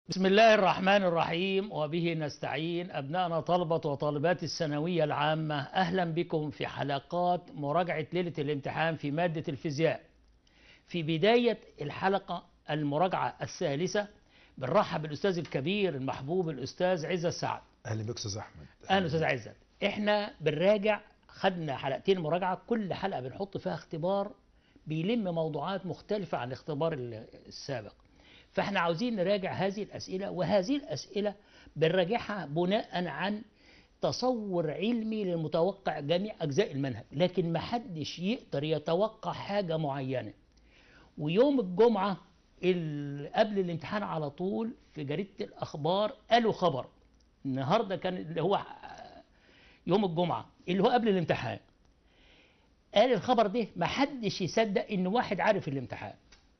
بسم الله الرحمن الرحيم وبه نستعين أبنائنا طلبة وطالبات الثانوية العامة أهلا بكم في حلقات مراجعة ليلة الامتحان في مادة الفيزياء في بداية الحلقة المراجعة الثالثة بنرحب بالأستاذ الكبير المحبوب الأستاذ عزة سعد اهلا بك استاذ احمد أهلا أستاذ عزت إحنا بنراجع خدنا حلقتين مراجعة كل حلقة بنحط فيها اختبار بيلم موضوعات مختلفة عن الاختبار السابق فاحنا عاوزين نراجع هذه الأسئلة وهذه الأسئلة بنراجعها بناء عن تصور علمي للمتوقع جميع أجزاء المنهج لكن ما حدش يقدر يتوقع حاجة معينة ويوم الجمعة ال- قبل الامتحان على طول في جريدة الأخبار قالوا خبر النهاردة كان اللي هو يوم الجمعة اللي هو قبل الامتحان قال الخبر ده ما حدش يصدق ان واحد عارف الامتحان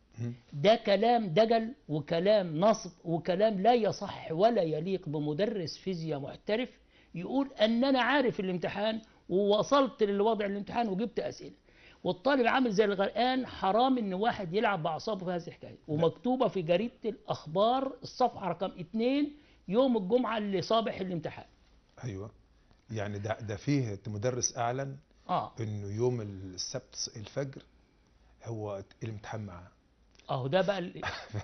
ده كلام دجل وكلام نصب وكلام لا يصح ولا يليق بمدرس فيزياء محترف يقول ان انا عارف الامتحان ووصلت للوضع الامتحان وجبت اسئله والطالب عامل زي الغرقان حرام ان واحد يلعب باعصابه في هذه الحكايه ومكتوبه في جريده الاخبار الصفحه رقم اثنين يوم الجمعه اللي صابح الامتحان ايوه يعني ده ده فيه مدرس اعلن اه انه يوم السبت الفجر هو الامتحان معاه اهو ده بقى ال-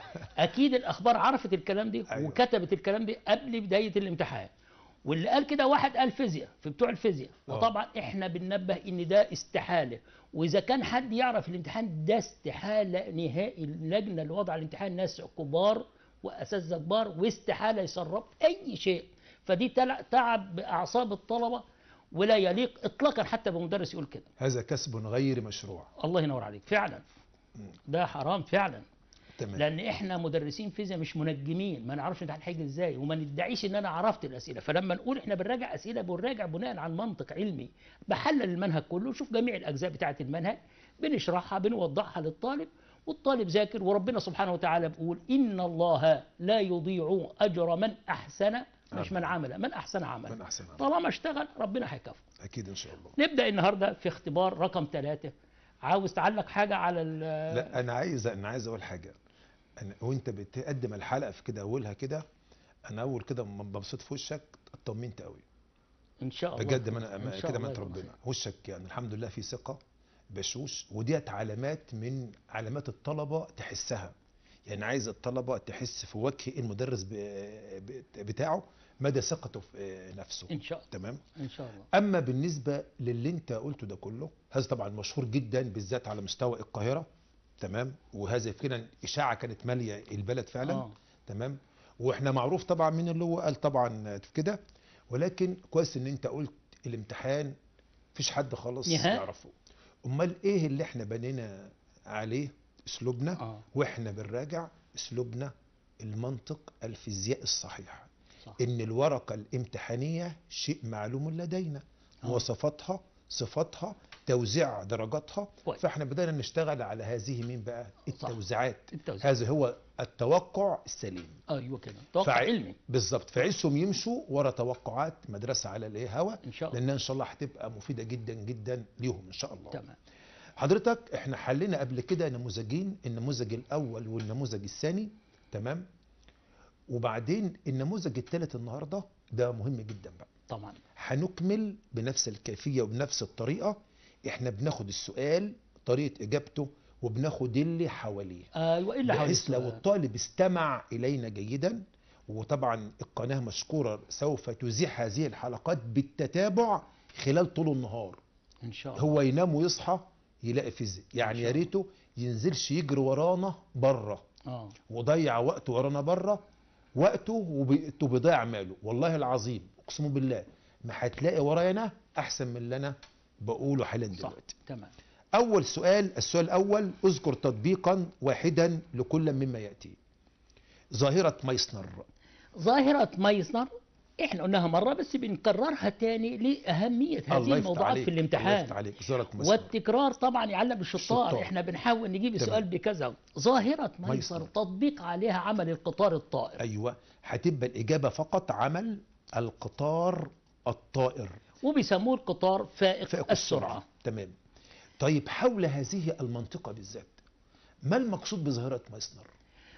اكيد الاخبار عرفت الكلام ده أيوة. وكتبت الكلام ده قبل بدايه الامتحان واللي قال كده واحد قال فيزياء في بتوع الفيزياء آه. وطبعا احنا بننبه ان ده استحاله واذا كان حد يعرف الامتحان ده استحاله نهائي اللجنه اللي وضع الامتحان ناس كبار واساتذه كبار واستحاله يسرب اي شيء فدي تلع- تعب باعصاب الطلبه ولا يليق اطلاقا حتى بمدرس يقول كده هذا كسب غير مشروع الله ينور عليك فعلا ده حرام فعلا تمام لان احنا مدرسين فيزياء مش منجمين ما نعرفش الامتحان هيجي ازاي وما ندعيش ان انا عرفت الاسئله فلما نقول احنا بنراجع اسئله بنراجع بناء على منطق علمي بحلل المنهج كله نشوف جميع الاجزاء بتاعه المنهج بنشرحها بنوضحها للطالب والطالب ذاكر وربنا سبحانه وتعالى بيقول ان الله لا يضيع اجر من احسن مش من عمل من احسن عملا من احسن عمل. طالما اشتغل ربنا هيكافئه اكيد ان شاء الله نبدا النهارده في اختبار رقم ثلاثة عاوز تعلق حاجه على ال- لا انا عايز انا عايز اقول حاجه أنا وانت بتقدم الحلقه في كده اولها كده انا اول كده ما ببصيت في وشك اطمنت قوي ان شاء الله بجد ما إن انا شاء كده الله ما يبقى ربنا وشك يعني الحمد لله في ثقه بشوش وديت علامات من علامات الطلبه تحسها يعني عايز الطلبه تحس في وجه المدرس ب- ب- بتاعه مدى ثقته في نفسه ان شاء الله تمام ان شاء الله اما بالنسبه للي انت قلته ده كله هذا طبعا مشهور جدا بالذات على مستوى القاهره تمام وهذا فعلا اشاعه كانت ماليه البلد فعلا آه. تمام واحنا معروف طبعا من اللي هو قال طبعا في كده ولكن كويس ان انت قلت الامتحان مفيش حد خالص نهائي. يعرفه امال ايه اللي احنا بنينا عليه اسلوبنا آه. واحنا بنراجع اسلوبنا المنطق الفيزياء الصحيح صح. ان الورقه الامتحانيه شيء معلوم لدينا آه. مواصفاتها صفاتها توزيع درجاتها كويس. فاحنا بدأنا نشتغل على هذه مين بقى التوزيعات التوزيع. هذا هو التوقع السليم ايوه كده توقع فع- علمي بالظبط فعيشهم يمشوا ورا توقعات مدرسه على الايه هوا ان شاء الله لانها ان شاء الله هتبقى مفيده جدا جدا ليهم ان شاء الله تمام حضرتك احنا حلينا قبل كده نموذجين النموذج الاول والنموذج الثاني تمام وبعدين النموذج الثالث النهارده ده مهم جدا بقى طبعا هنكمل بنفس الكيفيه وبنفس الطريقه احنا بناخد السؤال طريقه اجابته وبناخد اللي حواليه ايوه الا حوالي بحيث لو السؤال. الطالب استمع الينا جيدا وطبعا القناه مشكوره سوف تذيع هذه الحلقات بالتتابع خلال طول النهار ان شاء الله هو ينام ويصحى يلاقي فيزياء يعني شاء يا الله. ريته ينزلش يجري ورانا بره اه وضيع وقته ورانا بره وقته وبيته بيضيع ماله والله العظيم اقسم بالله ما هتلاقي ورايا انا احسن من اللي انا بقوله حالا صح دلوقتي تمام اول سؤال السؤال الاول اذكر تطبيقا واحدا لكل مما ياتي ظاهره مايسنر ظاهره مايسنر احنا قلناها مره بس بنكررها تاني لاهميه هذه الله يفتح الموضوعات عليك في الله الامتحان يفتح عليك ظاهره مايسنر والتكرار طبعا يعلم الشطار الشطار. احنا بنحاول نجيب تمام. السؤال بكذا ظاهره مايسر مايسر. تطبيق عليها عمل القطار الطائر ايوه هتبقى الاجابه فقط عمل القطار الطائر وبيسموه القطار فائق, فائق السرعه تمام طيب حول هذه المنطقة بالذات ما المقصود بظاهرة مايسنر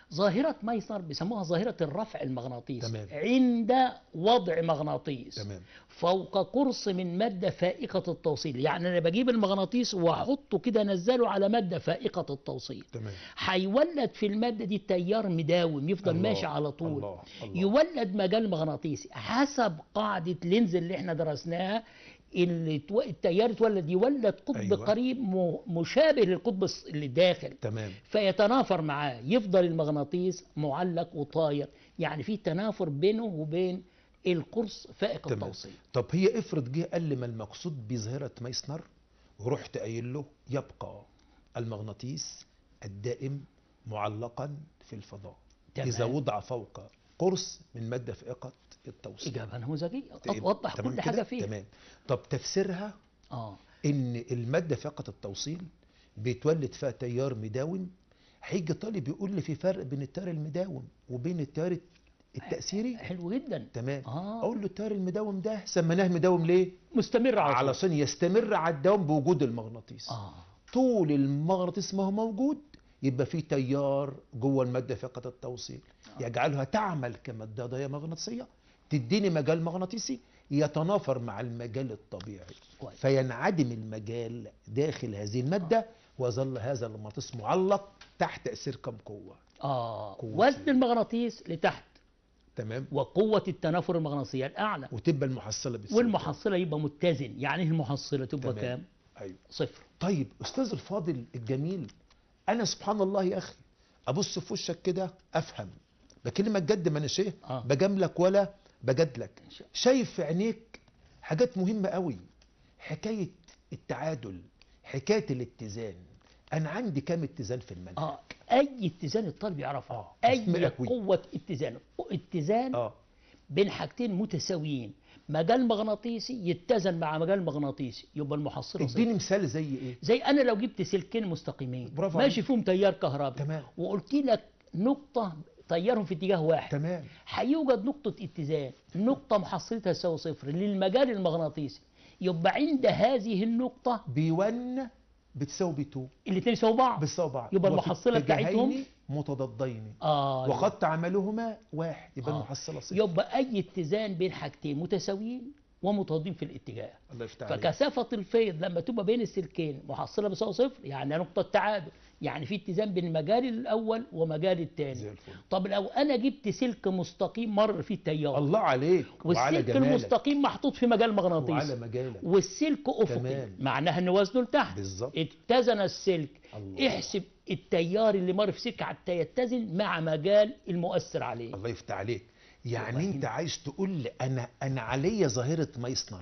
ظاهرة مايسنر بيسموها ظاهرة الرفع المغناطيسي تمام. عند وضع مغناطيس تمام فوق قرص من مادة فائقة التوصيل يعني أنا بجيب المغناطيس وأحطه كده أنزله على مادة فائقة التوصيل تمام هيولد في المادة دي تيار مداوم يفضل الله، ماشي على طول الله الله يولد مجال مغناطيسي حسب قاعدة لينز اللي احنا درسناها اللي تو- التيار يتولد يولد قطب أيوة. أيوة. قريب م- مشابه للقطب الص- اللي داخل تمام فيتنافر معاه يفضل المغناطيس معلق وطاير يعني في تنافر بينه وبين القرص فائق تمام. التوصيل طب هي افرض جه قال لي ما المقصود بظاهره مايسنر ورحت قايل له يبقى المغناطيس الدائم معلقا في الفضاء تمام. اذا وضع فوق قرص من ماده فائقه التوصيل إجابة نموذجية طيب، توضح تمام كل كده؟ حاجة فيها تمام طب تفسيرها اه ان الماده فائقه التوصيل بيتولد فيها تيار مداوم هيجي طالب يقول لي في فرق بين التيار المداوم وبين التيار التاثيري حلو جدا تمام اه اقول له التيار المداوم ده سميناه مداوم ليه مستمر على على طول. عشان يستمر على الدوام بوجود المغناطيس اه طول المغناطيس ما هو موجود يبقى في تيار جوه الماده فائقه التوصيل يجعلها تعمل كماده مغناطيسيه تديني مجال مغناطيسي يتنافر مع المجال الطبيعي كويس فينعدم المجال داخل هذه الماده ويظل هذا المغناطيس معلق تحت تاثير كم قوه اه قوة وزن المغناطيس لتحت تمام وقوة التنافر المغناطيسية الأعلى وتبقى المحصله بتساوي والمحصلة يبقى متزن يعني ايه المحصلة تبقى تمام. كام ايوه صفر طيب استاذ الفاضل الجميل انا سبحان الله يا اخي ابص في وشك كده افهم بكلمك جد ما انا شيء آه. بجاملك ولا بجادلك إن شاء- شايف في عينيك حاجات مهمه قوي حكايه التعادل حكايه الاتزان انا عندي كام اتزان في المنهج اه اي اتزان الطالب يعرفها آه. اي مئوي. قوة اتزان اتزان اه بين حاجتين متساويين مجال مغناطيسي يتزن مع مجال مغناطيسي يبقى المحصلة صفر اديني مثال زي ايه زي انا لو جبت سلكين مستقيمين برافو ماشي عليك. فيهم تيار كهربي تمام وقلت لك نقطة تيارهم في اتجاه واحد تمام هيوجد نقطة اتزان نقطة محصلتها تساوي صفر للمجال المغناطيسي يبقى عند هذه النقطة بي 1 بتساوي بي 2 الاثنين يساووا بعض بتساوي بعض يبقى وفي المحصلة بتاعتهم اتجاهين متضادين اه وقد تعملهما واحد يبقى آه. المحصله صفر يبقى اي اتزان بين حاجتين متساويين ومتضادين في الاتجاه الله يفتح عليك فكثافة الفيض لما تبقى بين السلكين محصلة بتساوي صفر يعني نقطة تعادل يعني في اتزان بين المجال الأول ومجال زي الثاني الفل طب لو أنا جبت سلك مستقيم مر فيه تيار الله عليك وعلى والسلك جمالك المستقيم محطوط في مجال مغناطيسي وعلى مجالك والسلك افقي تمام. معناها ان وزنه لتحت بالظبط اتزن السلك الله احسب التيار اللي مر في سلك حتى يتزن مع مجال المؤثر عليه الله يفتح عليك يعني يبقى انت هنا. عايز تقول لي انا انا عليا ظاهره مايسنر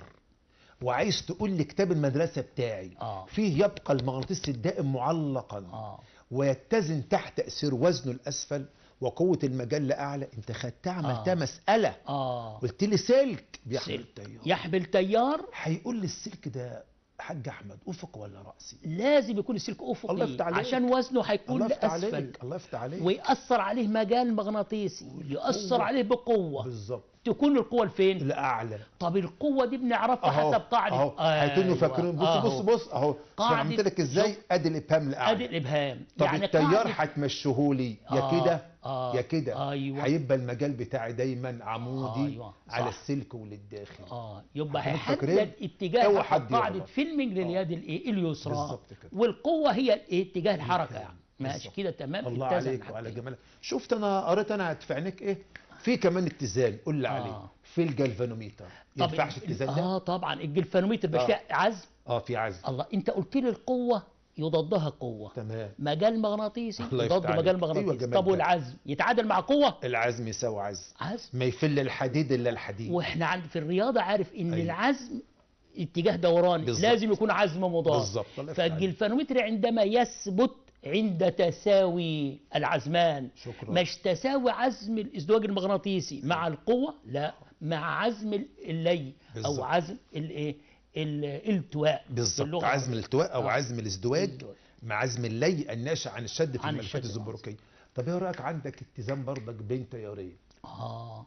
وعايز تقول لي كتاب المدرسه بتاعي اه فيه يبقى المغناطيس الدائم معلقا اه ويتزن تحت تاثير وزنه الاسفل وقوه المجال اعلى انت خدتها عملتها آه. مساله اه قلت لي سلك بيحمل سلك. التيار يحمل تيار هيقول لي السلك ده حاج احمد افق ولا راسي لازم يكون السلك الله افقي يفتح عليك. عشان وزنه هيكون الله يفتح لاسفل عليك الله يفتح عليك ويأثر عليه مجال مغناطيسي يأثر والقوة. عليه بقوة بالظبط تكون القوة لفين؟ الاعلى طب القوة دي بنعرفها اهو حسب قاعدة اهو هيكونوا أيوة، فاكرين بص أهو. بص بص اهو شوف قاعدة عملت لك ازاي شوف. ادي الابهام ادي الاعلى الابهام طب يعني التيار قاعدة- هتمشيهولي يا آه، كده آه، يا كده ايوه هيبقى المجال بتاعي دايما عمودي أيوة، على صح. السلك وللداخل اه يبقى احنا هيحدد فاكرين؟ اتجاه اوعى حسب حد قاعدة يغلط. فيلمنج لليد الايه اليسرى بالظبط كده والقوة هي الايه اتجاه الحركة بالظبط. يعني ماشي بالظبط. كده تمام الله اتزن عليك وعلى حاجتين. جمالك شفت انا قريت انا في عينيك ايه في كمان اتزان قول لي آه. عليه في الجلفانوميتر طب ينفعش ال- الاتزان ده اه طبعا الجلفانوميتر بقى آه. فيها عزم اه في عزم الله انت قلت لي القوة يضادها قوة تمام مجال مغناطيسي الله يفتح يضاد عليك. مجال أيوة مغناطيسي جمال طب ده. والعزم يتعادل مع قوة العزم يساوي عزم عزم ما يفل الحديد الا الحديد واحنا عند في الرياضة عارف ان أيوة. العزم اتجاه دوراني بالظبط. لازم يكون عزم مضاد بالظبط الله يفتح عليك. فالجلفانومتر عندما يثبت عند تساوي العزمان شكرا مش تساوي عزم الازدواج المغناطيسي مع القوة لا مع عزم اللي بالظبط. او عزم الايه ال- الالتواء بالظبط باللغة عزم الالتواء او آه. عزم الازدواج الازدواج. مع عزم اللي الناشئ عن الشد في عن الملفات الشد الزبرقيه طب ايه رايك عندك اتزان برضك بين تيارين اه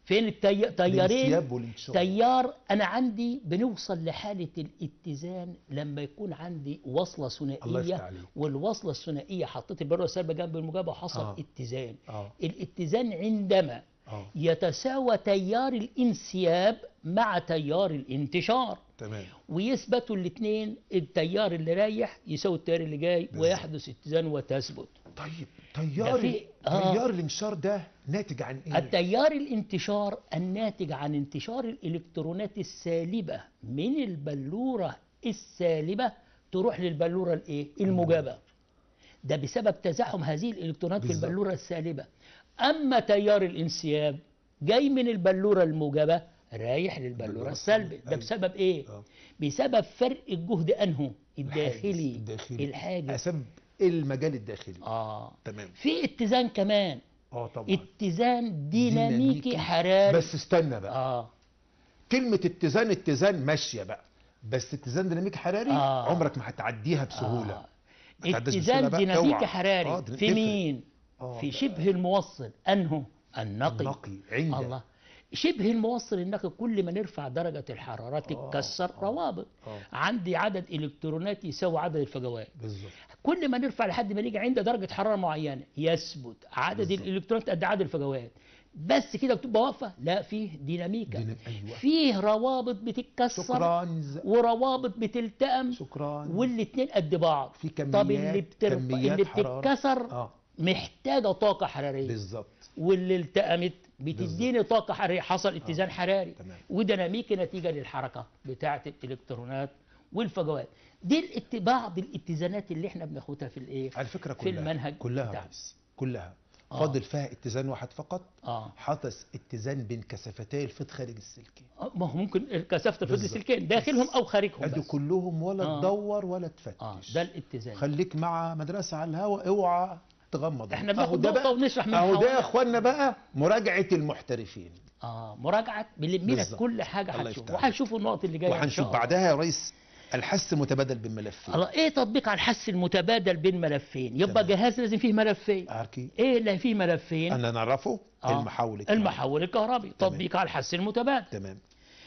فين التي... تيارين الانسياب والانتشار تيار انا عندي بنوصل لحاله الاتزان لما يكون عندي وصله الله يفتح ثنائيه عليك والوصله الثنائيه حطيت البره والسلبه جنب المجابه وحصل آه. اتزان اه الاتزان عندما اه يتساوى تيار الانسياب مع تيار الانتشار تمام ويثبتوا الاثنين التيار اللي رايح يساوي التيار اللي جاي بالظبط. ويحدث اتزان وتثبت طيب تيار في- آه. تيار الانتشار ده ناتج عن ايه؟ التيار الانتشار الناتج عن انتشار الالكترونات السالبه من البلوره السالبه تروح للبلوره الايه الموجبه ده بسبب تزاحم هذه الالكترونات في بالظبط. البلوره السالبه اما تيار الانسياب جاي من البلوره الموجبه رايح للبلوره البلورة السالبه السالبة. ده أيوة. بسبب ايه آه. بسبب فرق الجهد انه الداخلي الحاجز الداخلي الحاجز اسباب المجال الداخلي اه تمام في اتزان كمان اه طبعا اتزان ديناميكي ديناميكي. حراري بس استنى بقى اه كلمة اتزان اتزان ماشية بقى بس اتزان ديناميكي حراري آه. عمرك ما هتعديها بسهولة آه. ما تعداش اتزان بسهولة بقى. ديناميكي اوعى. حراري آه، دي في تفرق. مين آه، في ده شبه الموصل انه النقي النقي عند الله شبه الموصل النقي كل ما نرفع درجة الحرارة تتكسر آه. روابط آه. عندي عدد الكترونات يساوي عدد الفجوات بالظبط كل ما نرفع لحد ما نيجي عند درجة حرارة معينة يثبت عدد بالظبط. الالكترونات قد عدد الفجوات بس كده بتبقى واقفة لا فيه ديناميكا دينام- ايوه فيه روابط بتتكسر شكرا وروابط بتلتئم شكرا والاثنين قد بعض في كميات طب اللي بترفع كميات اللي حرارة. بتتكسر اه محتاجه طاقه حراريه بالظبط واللي التأمت بتديني طاقه حراريه حصل اتزان حراري تمام. وديناميكي نتيجه للحركه بتاعه الالكترونات والفجوات دي الات- بعض الاتزانات اللي احنا بناخدها في الايه على فكرة في كلها المنهج كلها بتاعنا. بس كلها آه. فاضل فيها اتزان واحد فقط اه حدث اتزان بين كثافتي الفيض خارج السلكين آه، ما هو ممكن كثافه الفضل بالظبط. السلكين داخلهم او خارجهم ادوا بس. كلهم ولا آه. تدور ولا تفتش اه ده الاتزان خليك مع مدرسة على الهواء اوعى تغمض احنا أهو بناخد ده نقطه بقى ونشرح من اهو ده يا حوالي. اخوانا بقى مراجعة المحترفين اه مراجعه بنلم لك بالظبط. كل حاجه الله هتشوف يفتح عليك. وهنشوفوا النقط اللي جايه إن شاء وهنشوف الله. بعدها يا ريس الحس متبادل بالملفين الله ايه تطبيق على الحس المتبادل بين ملفين يبقى تمام. جهاز لازم فيه ملفين أكيد ايه اللي فيه ملفين أنا نعرفه آه. المحول الكهربي. المحول الكهربي تطبيق على الحس المتبادل تمام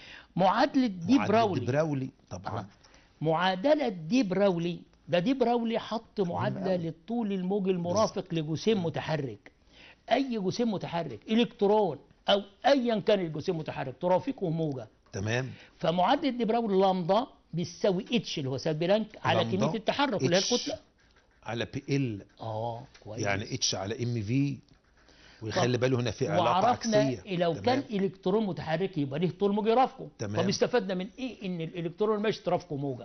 معادله دي معادلة براولي دي براولي طبعا آه. معادله دي براولي ده دي براولي حط معادله أوي. للطول الموجي المرافق لجسيم متحرك اي جسيم متحرك الكترون او ايا كان الجسيم المتحرك ترافقه موجه تمام فمعادله دي براولي لامدا بيساوي اتش اللي هو سالب بلانك على لامدا كميه التحرك اللي هي اتش الكتله على بي ال اه كويس يعني اتش على ام في ويخلي باله هنا في علاقه وعرفنا عكسيه لو كان تمام. الكترون متحرك يبقى ليه طول موجي يرافقه تمام. طب استفدنا من ايه ان الالكترون مش ترافقه موجه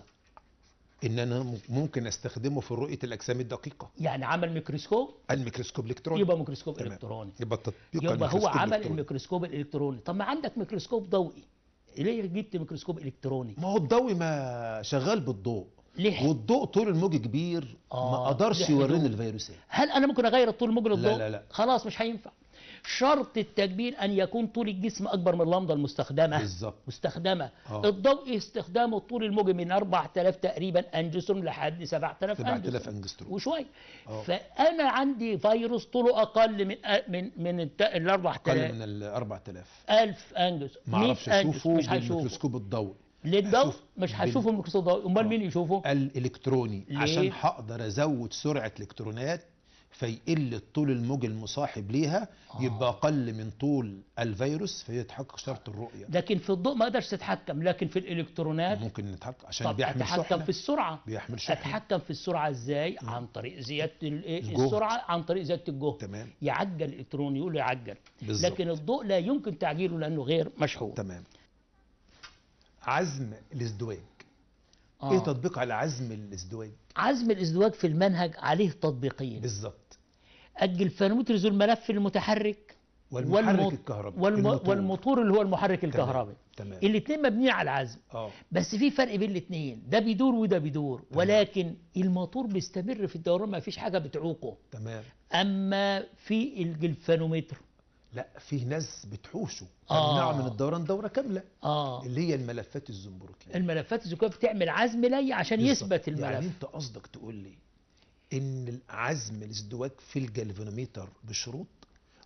ان انا ممكن استخدمه في رؤيه الاجسام الدقيقه يعني عمل ميكروسكوب الميكروسكوب الالكتروني يبقى ميكروسكوب تمام. الكتروني يبقى تطبيق يبقى هو الميكروسكوب عمل الإلكتروني. الميكروسكوب الالكتروني طب ما عندك ميكروسكوب ضوئي ليه جبت ميكروسكوب الكتروني ما هو الضوء ما شغال بالضوء ليه والضوء طول الموج كبير آه، ما قدرش ده يوريني حدود. الفيروسات هل انا ممكن اغير الطول الموجي للضوء لا، لا. خلاص مش هينفع شرط التكبير ان يكون طول الجسم اكبر من اللمضه المستخدمه بالظبط مستخدمه آه. الضوء استخدامه الطول الموجي من 4000 تقريبا انجستروم لحد 7000 7000 انجستروم انجستروم وشويه آه. فانا عندي فيروس طوله اقل من من من الت- ال اقل 4000 من ال 4000 1000 انجز ما اعرفش 100 أنجز، اشوفه مش هيشوفه بالميكروسكوب الضوئي للضوء هشوف مش بال- هيشوفه الميكروسكوب الضوئي امال آه. مين يشوفه الالكتروني ليه؟ عشان هقدر ازود سرعه الالكترونات فيقل الطول الموجي المصاحب ليها آه. يبقى اقل من طول الفيروس فيتحقق شرط الرؤيه لكن في الضوء ما اقدرش تتحكم لكن في الالكترونات ممكن نتحقق عشان طب بيحمل اتحكم شحنه في السرعه بيحمل شحنه اتحكم في السرعه ازاي عن طريق زياده ال- إيه الجهد. السرعه عن طريق زياده الجهد تمام يعجل الالكترون يقول له يعجل بالظبط لكن الضوء لا يمكن تعجيله لانه غير مشحون تمام عزم الازدواج آه. ايه تطبيق على عزم الازدواج عزم الازدواج في المنهج عليه تطبيقين بالظبط الجلفانومتر الملف المتحرك والمحرك والمو- الكهربي والم... الموتور. والموتور اللي هو المحرك الكهربي تمام الاثنين مبنيين على العزم اه بس في فرق بين الاثنين ده بيدور وده بيدور تمام. ولكن الموتور بيستمر في الدوران ما فيش حاجه بتعوقه تمام اما في الجلفانومتر لا فيه ناس بتحوشه آه. تمنعه من الدوران دوره كامله اه اللي هي الملفات الزنبركيه الملفات الزكاة بتعمل عزم لي عشان بالظبط. يثبت الملف يعني انت قصدك تقول لي ان العزم الازدواج في الجلفانوميتر بشروط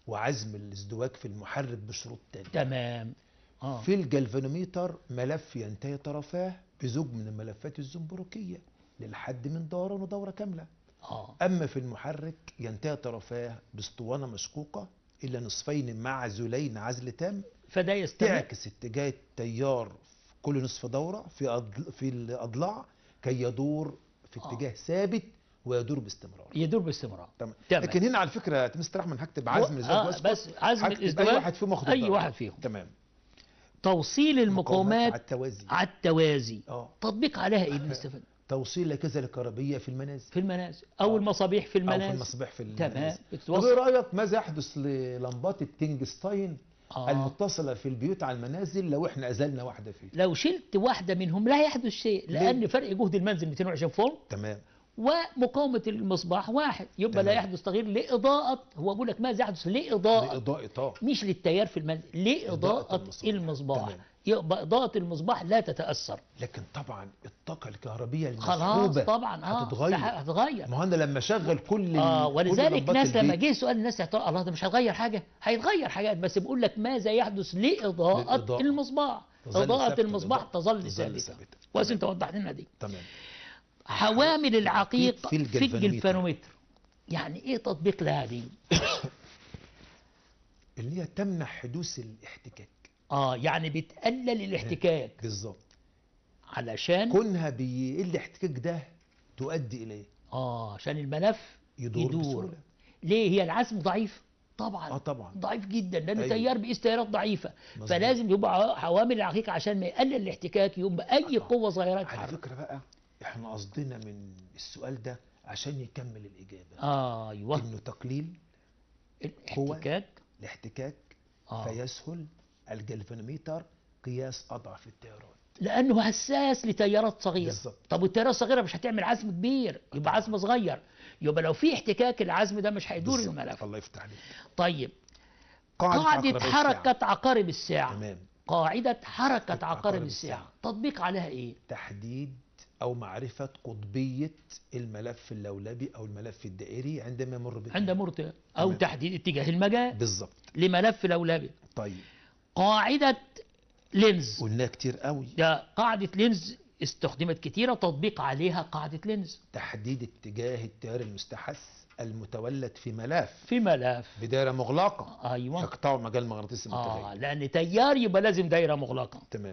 وعزم الازدواج في المحرك بشروط تانية تمام اه في الجلفانوميتر ملف ينتهي طرفاه بزوج من الملفات الزنبركية للحد من دوران ودورة كاملة اه أما في المحرك ينتهي طرفاه باسطوانة مشقوقة إلى نصفين معزولين عزل تام فده يستمر تعكس اتجاه التيار في كل نصف دورة في أضل في الأضلاع كي يدور في آه. اتجاه ثابت ويدور باستمرار يدور باستمرار تمام تمام. لكن هنا على فكرة يا مستر أحمد هكتب عزم الازدواج آه واسكت. بس عزم هكتب الازدواج أي واحد فيهم واخد اي الدرجة. واحد فيهم تمام توصيل المقاومات على التوازي على التوازي اه تطبيق عليها ايه بنستفاد توصيل الأجهزة الكهربية في المنازل في المنازل او آه. المصابيح في أو في المنازل المصابيح في تمام المنازل طب ايه بتوصل رأيك ماذا يحدث للمبات التنجستاين آه. المتصلة في البيوت على المنازل لو احنا أزلنا واحدة فيه لو شلت واحدة منهم لا يحدث شيء لأن فرق جهد المنزل 220 فولت تمام ومقاومة المصباح واحد يبقى لا تمام. يحدث تغيير لإضاءة هو بقول لك ماذا يحدث لإضاءة لإضاءة طاقة مش للتيار في المنزل لإضاءة إضاءة المصباح. المصباح تمام. يبقى إضاءة المصباح لا تتأثر لكن طبعا الطاقة الكهربية خلاص المسحوبة طبعا اه هتتغير. ده هتتغير ما هو انا لما اشغل كل اه كل ولذلك لمبات ناس لما البيت جه سؤال الناس اعترض الله ده مش هتغير حاجه هيتغير حاجات بس بيقول لك ماذا يحدث لإضاءة للإضاءة. المصباح تظل إضاءة ثابتة المصباح الإضاءة. تظل تظل ثابتة ثابتة. كويس تمام. انت وضحت لنا دي تمام حوامل العقيق في في الجلفانوميتر. الجلفانومتر يعني ايه تطبيق لها دي اللي هي تمنع حدوث الاحتكاك اه يعني بتقلل الاحتكاك بالظبط علشان كونها بيقل الاحتكاك ده تؤدي اليه اه عشان الملف يدور, يدور. بسهوله ليه هي العزم ضعيف طبعا اه طبعا ضعيف جدا لان أيوة. تيار بيقيس تيارات ضعيفه مظبوط. فلازم يبقى عوامل العقيق عشان ما يقلل الاحتكاك يبقى اي آه. قوه صغيره على تتحرك فكره بقى احنا قصدنا من السؤال ده عشان يكمل الاجابه اه ايوه انه تقليل الاحتكاك الاحتكاك آه. فيسهل الجلفانوميتر قياس اضعف التيارات لانه حساس لتيارات صغيره بالظبط. طب والتيارات الصغيره مش هتعمل عزم كبير يبقى عزم صغير يبقى لو في احتكاك العزم ده مش هيدور بالظبط. الملف الله يفتح عليك طيب قاعده, قاعده عقربية الساعة. حركه عقارب الساعه تمام قاعده حركه عقارب عقارب الساعه الساعة. تطبيق عليها ايه تحديد او معرفه قطبيه الملف اللولبي او الملف الدائري عندما يمر به عند مرتفع او تمام. تحديد اتجاه المجال بالظبط لملف لولبي طيب قاعده لينز قلناها كتير قوي ده قاعده لينز استخدمت كتيره تطبيق عليها قاعده لينز تحديد اتجاه التيار المستحث المتولد في ملف في ملف بدائره مغلقه ايوه يقطع مجال مغناطيسي اه متغير لان تيار يبقى لازم دايره مغلقه تمام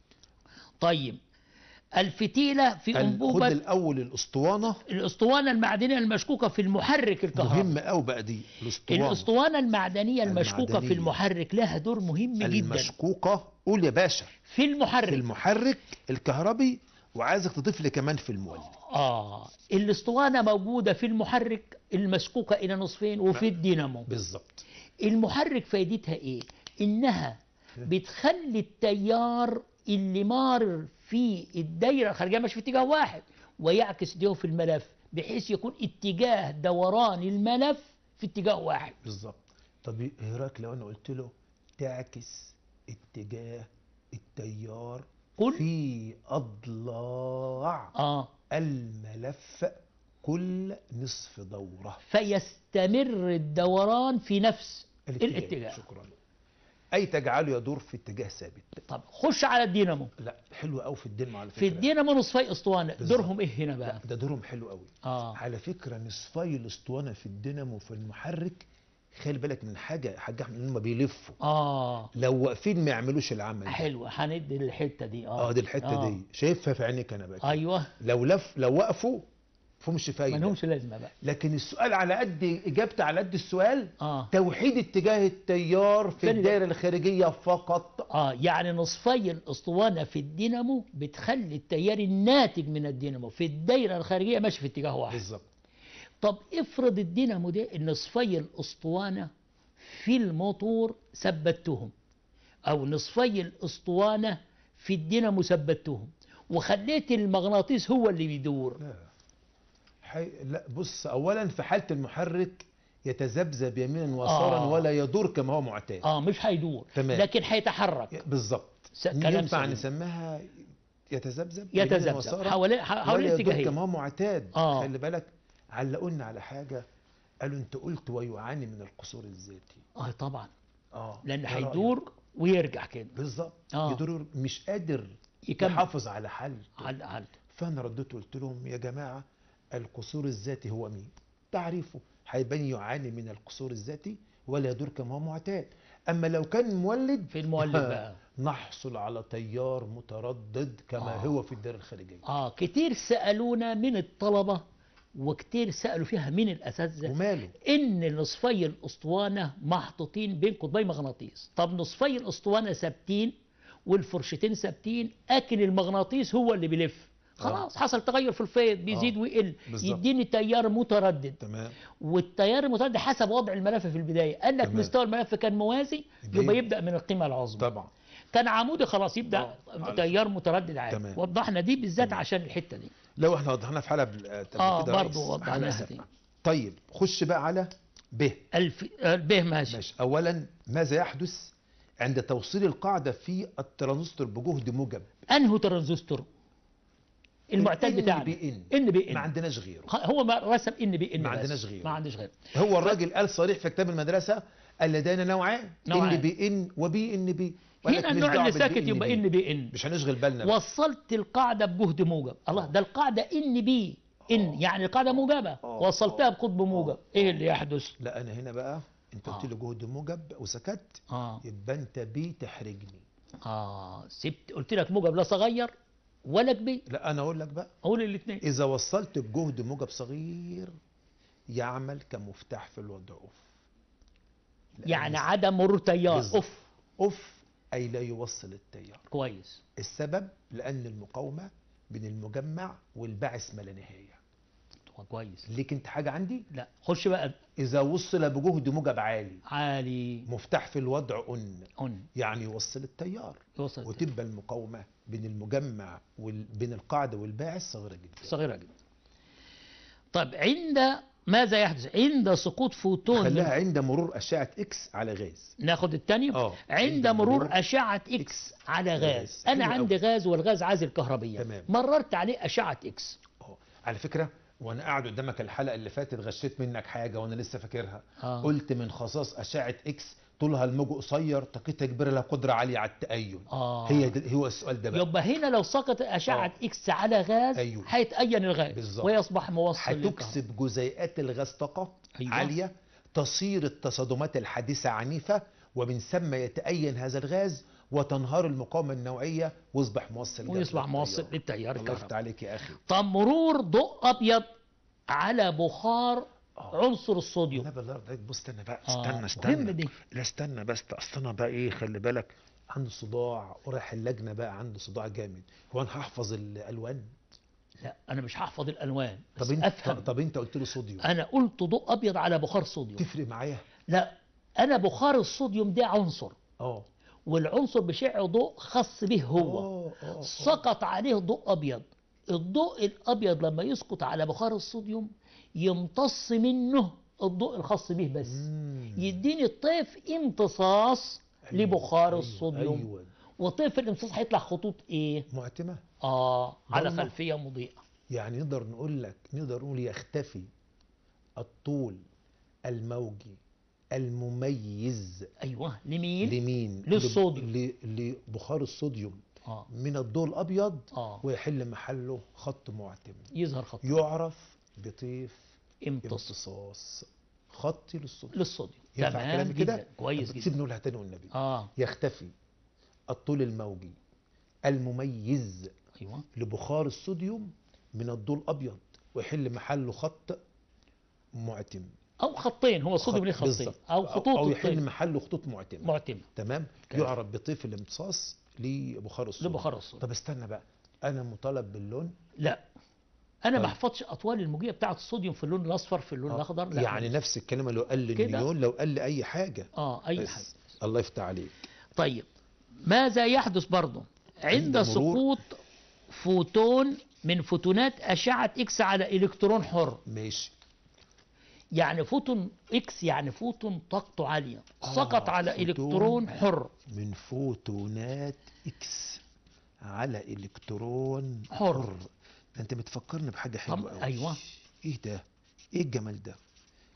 طيب الفتيله في ال- خد انبوبه الاول الاسطوانه الاسطوانه المعدنيه المشكوكه في المحرك الكهربائي مهمه قوي بقى دي الاسطوانه الاسطوانه المعدنيه المشكوكه في المعدنية. المحرك لها دور مهم جدا المشكوكه قول يا باشا في في المحرك المحرك الكهربي وعايزك تضيف لي كمان في المولد اه الاسطوانه موجوده في المحرك المشكوكه الى نصفين وفي الدينامو بالظبط المحرك فايدتها ايه انها بتخلي التيار اللي مار في الدايره الخارجيه مش في اتجاه واحد ويعكس ده في الملف بحيث يكون اتجاه دوران الملف في اتجاه واحد بالظبط طب ايه رايك لو انا قلت له تعكس اتجاه التيار قل في اضلاع اه الملف كل نصف دوره فيستمر الدوران في نفس الاتجاه شكرا اي تجعله يدور في اتجاه ثابت طب خش على الدينامو لا حلو قوي في الدينامو على فكره في الدينامو نصفي اسطوانه بالظبط. دورهم ايه هنا لا بقى ده دورهم حلو قوي اه على فكره نصفي الاسطوانه في الدينامو في المحرك خلي بالك من حاجه يا حاج احمد ان هم بيلفوا اه لو واقفين ما يعملوش العمل ده. حلو هندي الحته دي اه اه دي الحته آه. دي شايفها في عينيك انا بقى كده. ايوه لو لف لو وقفوا فهمش ما فايده لهمش لازمه بقى لكن السؤال على قد اجابتي على قد السؤال اه توحيد اتجاه التيار في فين ده؟ الدائره الخارجيه فقط اه يعني نصفي الاسطوانه في الدينامو بتخلي التيار الناتج من الدينامو في الدايره الخارجيه ماشي في اتجاه واحد بالظبط طب افرض الدينامو ده نصفي الاسطوانه في الموتور ثبتهم او نصفي الاسطوانه في الدينامو ثبتهم وخليت المغناطيس هو اللي بيدور لا حي... لا بص اولا في حاله المحرك يتذبذب يمينا ويسارا آه. ولا يدور كما هو معتاد اه مش هيدور تمام. لكن هيتحرك بالظبط س- كلام ينفع سليم. نسميها يتذبذب يمينا يتذبذب ويسارا حوالين حوالين ولا يدور اتجاهين كما هو معتاد آه. خلي بالك علقوا لنا على حاجه قالوا انت قلت ويعاني من القصور الذاتي اه طبعا اه لان إيه رأيك؟ هيدور ويرجع كده بالظبط آه. يدور مش قادر يكمل يحافظ على حل على على فانا رديت قلت لهم يا جماعه القصور الذاتي هو مين تعريفه هيبان يعاني من القصور الذاتي ولا يدور كما هو معتاد اما لو كان مولد في المولد بقى نحصل على تيار متردد كما آه. هو في الدائره الخارجيه اه كتير سالونا من الطلبه وكتير سالوا فيها من الاساتذه وماله ان نصفي الاسطوانه محطوطين بين قطبي مغناطيس طب نصفي الاسطوانه ثابتين والفرشتين ثابتين لكن المغناطيس هو اللي بيلف خلاص حصل تغير في الفيض بيزيد آه. ويقل بالظبط. يديني تيار متردد تمام والتيار المتردد حسب وضع الملف في البدايه قال لك تمام. مستوى الملف كان موازي يبقى يبقى إيه؟ يبدا من القيمه العظمى طبعا كان عمودي خلاص يبدا آه. تيار متردد عادي تمام. وضحنا دي بالذات تمام. عشان الحته دي لو احنا وضحنا في حلقه قبل قبل آه، كده يا برضو ريس. وضحناها حلقة دي. سابقة. طيب خش بقى على ب الف آه، به ماشي ماشي اولا ماذا يحدث عند توصيل القاعده في الترانزستور بجهد موجب انه ترانزستور المعتاد ال بتاعنا بي إن. ان بي ان ما عندناش غيره هو ما رسم ان بي ان ما بس. عندناش غيره. ما عندناش غيره هو الراجل قال صريح في كتاب المدرسه قال لدينا نوعان نوعان. ان بي ان وبي ان بي وقال لك هنا ماليش النوع دعوة اللي بالبي ساكت يبقى ان بي ان مش هنشغل بالنا بقى. وصلت القاعده بجهد موجب الله ده القاعده ان بي ان يعني القاعده موجبه آه. وصلتها بقطب موجب ايه اللي يحدث لا انا هنا بقى انت قلت آه. لي جهد موجب وسكت اه يبقى انت بي تحرجني اه سبت قلت لك موجب لا صغير ولا كبير لا انا اقول لك بقى اقول الاثنين اذا وصلت بجهد موجب صغير يعمل كمفتاح في الوضع اوف لأن يعني عدم مرور تيار بالظبط. اوف اوف اي لا يوصل التيار كويس السبب لان المقاومه بين المجمع والباعث ما لا نهايه كويس ليك انت حاجه عندي لا خش بقى اذا وصل بجهد موجب عالي عالي مفتاح في الوضع ان اون يعني يوصل التيار يوصل وتبقى المقاومه بين المجمع وبين القاعده والباعث صغيره جدا صغيرة جدا طيب عند ماذا يحدث عند سقوط فوتون خلاها من... عند مرور اشعه اكس على غاز ناخد الثاني اه عند مرور أشعة إكس على غاز غاز. أنا حلو عندي غاز والغاز عازل كهربيا تمام. مررت عليه أشعة إكس اه على فكره وانا قاعد قدامك الحلقه اللي فاتت غشيت منك حاجه وانا لسه فاكرها آه. قلت من خصائص اشعه اكس طولها الموج قصير طاقتها كبيره لها قدره عاليه على التأين آه. هي دي هو السؤال ده بقى يبقى هنا لو سقط أشعة آه. إكس على غاز أيوه. هيتأين الغاز بالظبط. ويصبح موصل للكهرباء. هتكسب جزيئات الغاز طاقه أيوة. عاليه تصير التصادمات الحادثه عنيفه ومن ثم يتأين هذا الغاز وتنهار المقاومه النوعيه ويصبح موصل جذر ويصبح للتيار. موصل للتيار الله يفتح الكهرباء عليك يا اخي طب مرور ضوء أبيض على بخار آه. عنصر الصوديوم النبي الله يرضى عليك بص استنى بقى آه، استنى مهمة استنى دي. لا استنى بس اصل انا بقى ايه خلي بالك عنده صداع ورايح اللجنه بقى عنده صداع جامد هو انا هحفظ الالوان لا أنا مش هحفظ الألوان بس طب انت أفهم طب انت قلت له صوديوم أنا قلت ضوء أبيض على بخار صوديوم تفرق معايا لا أنا بخار الصوديوم ده عنصر اه والعنصر بيشع ضوء خاص به هو اه اه آه. سقط عليه ضوء ابيض الضوء الابيض لما يسقط على بخار الصوديوم يمتص منه الضوء الخاص به بس مم. يديني طيف امتصاص أيوة، لبخار أيوة، الصوديوم ايوه وطيف الامتصاص هيطلع خطوط ايه معتمه اه على ضلمة. خلفيه مضيئه يعني نقدر نقول لك نقدر نقول يختفي الطول الموجي المميز ايوه لمين لمين للصوديوم. ل- لبخار الصوديوم اه من الضوء الابيض اه ويحل محله خط معتم يظهر خط يعرف بطيف امتص امتصاص خطي للصوديوم للصوديوم ينفع تمام كلامي كده جدا كويس طب جدا سيبني نقولها تاني والنبي اه يختفي الطول الموجي المميز ايوه لبخار الصوديوم من الضوء الابيض ويحل محله خط معتم او خطين هو الصوديوم ليه خط- خطين بالظبط. او خطوط او يحل الطيف محله خطوط معتمه معتمه تمام كلام. يعرف بطيف الامتصاص لبخار الصوديوم لبخار الصوديوم طب استنى بقى انا مطالب باللون لا انا طيب. ما احفظش اطوال الموجيه بتاعه الصوديوم في اللون الاصفر في اللون آه، الاخضر لا يعني نفس الكلمه لو قال كده. النيون لو قال لي اي حاجه اه اي بس. حاجه الله يفتح عليك طيب ماذا يحدث برضه عند عند مرور- سقوط فوتون من فوتونات اشعه اكس على الكترون حر ماشي يعني فوتون اكس يعني فوتون طاقته عاليه آه، سقط على فوتون. الكترون حر من فوتونات اكس على الكترون حر. ده انت بتفكرني بحاجه حلوه طب- قوي أيوة. ايه ده ايه الجمال ده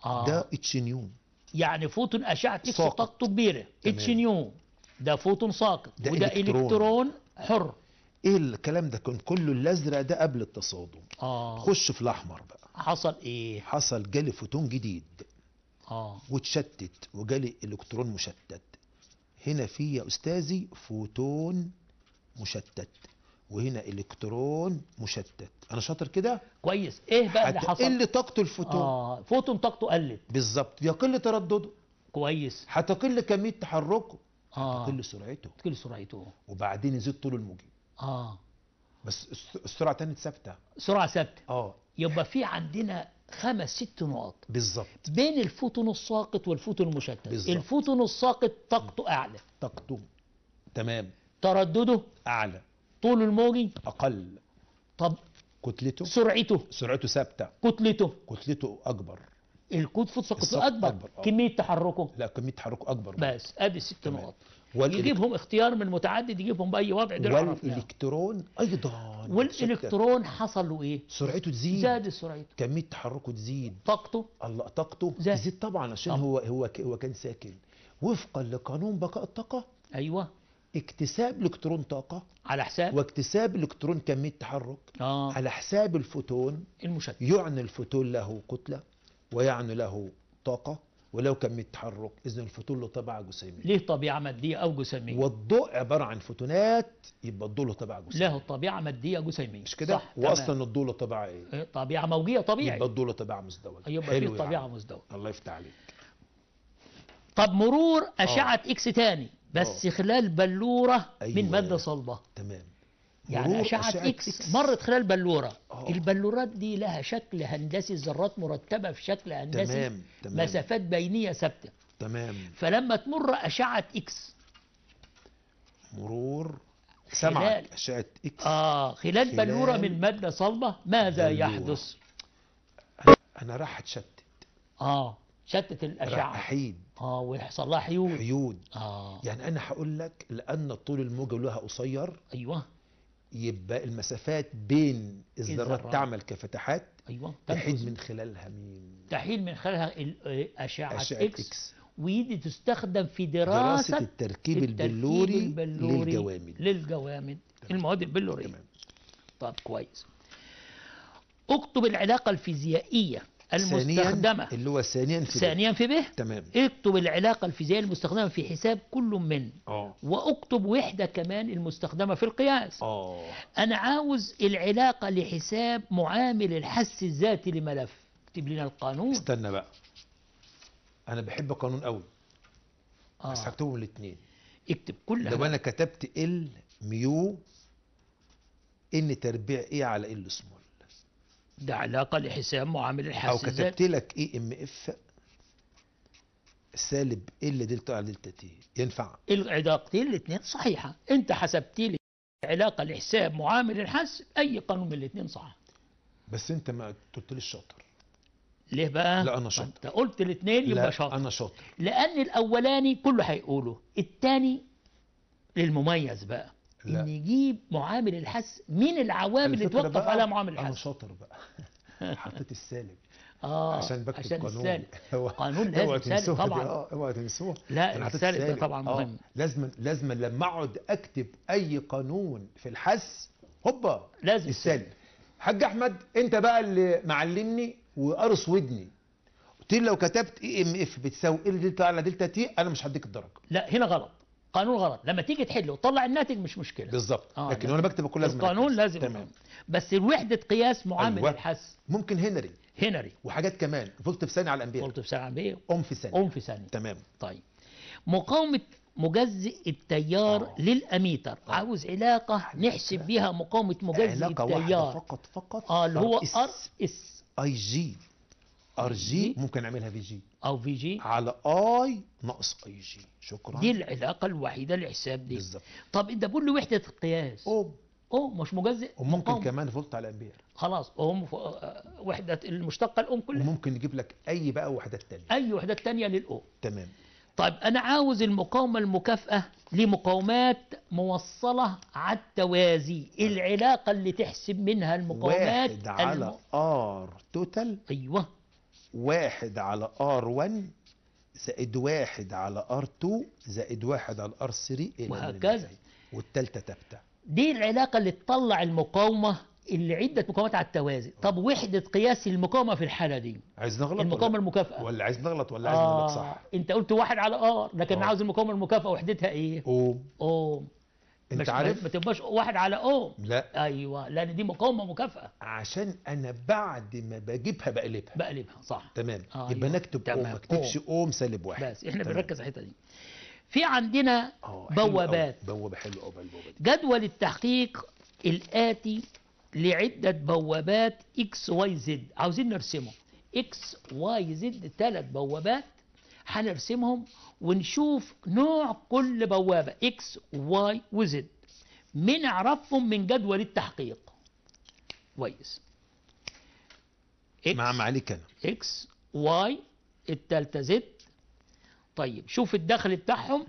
آه. ده اتش نيو يعني فوتون اشعه اكس ساقط. طاقته كبيره تمام. اتش نيو ده فوتون ساقط ده وده إلكترون. الكترون حر ايه الكلام ده كان كله الازرق ده قبل التصادم اه خش في الاحمر بقى حصل ايه حصل جالي فوتون جديد اه واتشتت وجالي الكترون مشتت هنا في يا استاذي فوتون مشتت وهنا الكترون مشتت انا شاطر كده كويس ايه بقى اللي حصل هتقل طاقته الفوتون اه فوتون طاقته قلت بالظبط يقل تردده كويس هتقل كميه تحركه اه تقل سرعته كل سرعته وبعدين يزيد طوله الموجي اه بس الس- السرعه تاني ثابته سرعه ثابته اه يبقى في عندنا خمس ست نقط بالظبط بين الفوتون الساقط والفوتون المشتت بالظبط. الفوتون الساقط طاقته اعلى طاقته تمام تردده اعلى طول الموجي اقل طب كتلته سرعته سرعته ثابته كتلته كتلته اكبر الكود فوت الساقط ساقطه اكبر, أكبر، آه. كميه تحركه لا كميه تحركه اكبر بس ادي ست تمام. نقط والإلك... يجيبهم اختيار من متعدد يجيبهم باي وضع دول عرفناهم. والالكترون ايضا والالكترون حصل له ايه سرعته تزيد زاد سرعته كميه تحركه تزيد طاقته الله طاقته زاد. تزيد طبعا عشان طبعا. هو هو ك- هو كان ساكن وفقا لقانون بقاء الطاقه ايوه اكتساب الكترون طاقه على حساب واكتساب الكترون كميه تحرك اه على حساب الفوتون المشتت يعني الفوتون له كتله ويعني له طاقه ولو كميه تحرك اذا الفوتون له طبيعه جسيميه ليه طبيعه ماديه او جسيميه والضوء عباره عن فوتونات يبقى الضوء له طبيعه جسيميه له طبيعه ماديه جسيميه مش كده صح تمام. واصلا الضوء له طبيعه ايه إيه، طبيعه موجيه طبيعي يبقى الضوء له طبيعه مزدوجه يبقى حلو في يا طبيعه عم. مزدوجه الله يفتح عليك طب مرور اشعه اكس تاني بس آه. خلال بلوره من أيوة. ماده صلبه تمام يعني مرور أشعة, أشعة إكس, إكس. مرت خلال بلورة آه. البلورات دي لها شكل هندسي ذرات مرتبة في شكل هندسي تمام تمام مسافات بينية ثابتة تمام فلما تمر أشعة إكس مرور خلال- سمعك اشعه اكس آه خلال, خلال بلورة من مادة صلبة ماذا بلورة. يحدث؟ انا راح اتشتت آه شتت راح الأشعة احيد آه ويحصل لها حيول حيود آه يعني انا هقول لك لان الطول الموجي لها قصير أيوه يبقى المسافات بين الذرات الذرات. تعمل كفتحات أيوه تحيد تنفذ. من خلالها مين تحيل من خلالها ال- آه، أشعة, اشعه إكس, اكس ودي تستخدم في دراسه دراسة التركيب البلوري للجوامد للجوامد المواد البلورية تمام طب كويس اكتب العلاقة الفيزيائية ثانيا المستخدمة اللي هو ثانيا في ثانيا في به تمام اكتب العلاقة الفيزيائية المستخدمة في حساب كل من اه واكتب وحدة كمان المستخدمة في القياس اه انا عاوز العلاقة لحساب معامل الحس الذاتي لملف اكتب لنا القانون استنى بقى انا بحب قانون قوي بس آه. هكتبهم الاثنين اكتب كل لو حاجة. انا كتبت ال ميو ان تربيع ايه على ال سمول ده علاقة لحساب معامل او الحس كتبت الذاتي لك اي ام اف سالب ال دلتا على دلتا تي ينفع العلاقتين الاثنين صحيحة انت حسبت لي علاقة لحساب معامل الحس اي قانون من الاثنين صح بس انت ما قلتليش شاطر ليه بقى لا، أنا ما شاطر. انت قلت الاثنين يبقى لا شاطر انا شاطر لان الاولاني كله هيقوله الثاني للمميز بقى لا. ان يجيب معامل الحس مين العوامل اللي الفكرة توقف بقى على معامل انا الحس شاطر بقى حطيت السالب اه عشان بكتب عشان قانون السالب هو- قانون اوعى لازم سالب تنسوها دي، طبعا اه اوعى تنسوها لا أنا حطيت السالب ده سالب. طبعا آه، مهم لازم لازم لما اقعد اكتب اي قانون في الحس هوبا لازم السالب حاج احمد انت بقى اللي معلمني وقرص ودني قلت لي لو كتبت اي ام اف بتساوي ال دلتا على دلتا تي انا مش هديك الدرجه لا هنا غلط قانون غلط لما تيجي تحل وتطلع الناتج مش مشكله بالظبط آه، لكن لا. وانا بكتب كل لازم القانون أركز. لازم تمام بس الوحده قياس معامل أيوة. الحس ممكن هنري هنري وحاجات كمان فولت في ثانيه على الامبير قلت في ساعه بيه ام في ثانيه قوم في ثانيه تمام طيب مقاومه مجزئ التيار آه. للاميتر عاوز علاقه نحسب بيها مقاومه مجزئ علاقه واحده التيار فقط فقط اه اللي هو اس ار اس اي جي ار جي ممكن نعملها في جي او في جي على اي ناقص اي جي شكرا دي العلاقه الوحيده للحساب دي بالظبط طب انت بقول لي وحده القياس اوم اوه مش مجزئ وممكن مقاومة. كمان فولت على امبير خلاص اوم ف- آه، وحده المشتقه الام كلها وممكن نجيب لك اي بقى وحدات تانية اي وحدات تانية للاو تمام طيب انا عاوز المقاومه المكافاه لمقاومات موصله على التوازي العلاقه اللي تحسب منها المقاومات واحد على الم... ار توتال ايوه واحد على ار 1 زائد واحد على ار 2 زائد واحد على ار 3 الى ما وهكذا. ننتهي. والتالتة ثابتة دي العلاقة اللي تطلع المقاومة اللي عدة مقاومات على التوازي طب وحدة قياس المقاومة في الحالة دي عايز نغلط المقاومة ولا, المكافأة ولا عايز نغلط ولا عايز نغلط آه صح انت قلت واحد على ار لكن آه. عاوز المقاومة المكافأة وحدتها ايه اوم اوم انت مش- عارف ما تبقاش واحد على اوم لا ايوه لان دي مقاومة مكافأة عشان انا بعد ما بجيبها بقلبها بقلبها صح تمام آه، يبقى أيوة. نكتب تمام. اوم ما اكتبش أوم. اوم سالب واحد بس احنا تمام. بنركز على الحتة دي في عندنا اه حلو أوي. بوابات بوابة حلوة قوي البوابة دي جدول التحقيق الآتي لعدة بوابات اكس واي زد عاوزين نرسمه اكس واي زد ثلاث بوابات هنرسمهم ونشوف نوع كل بوابة اكس واي وزد بنعرفهم من جدول التحقيق كويس مع اكس معاليك انا اكس واي التالتة زد طيب شوف الدخل بتاعهم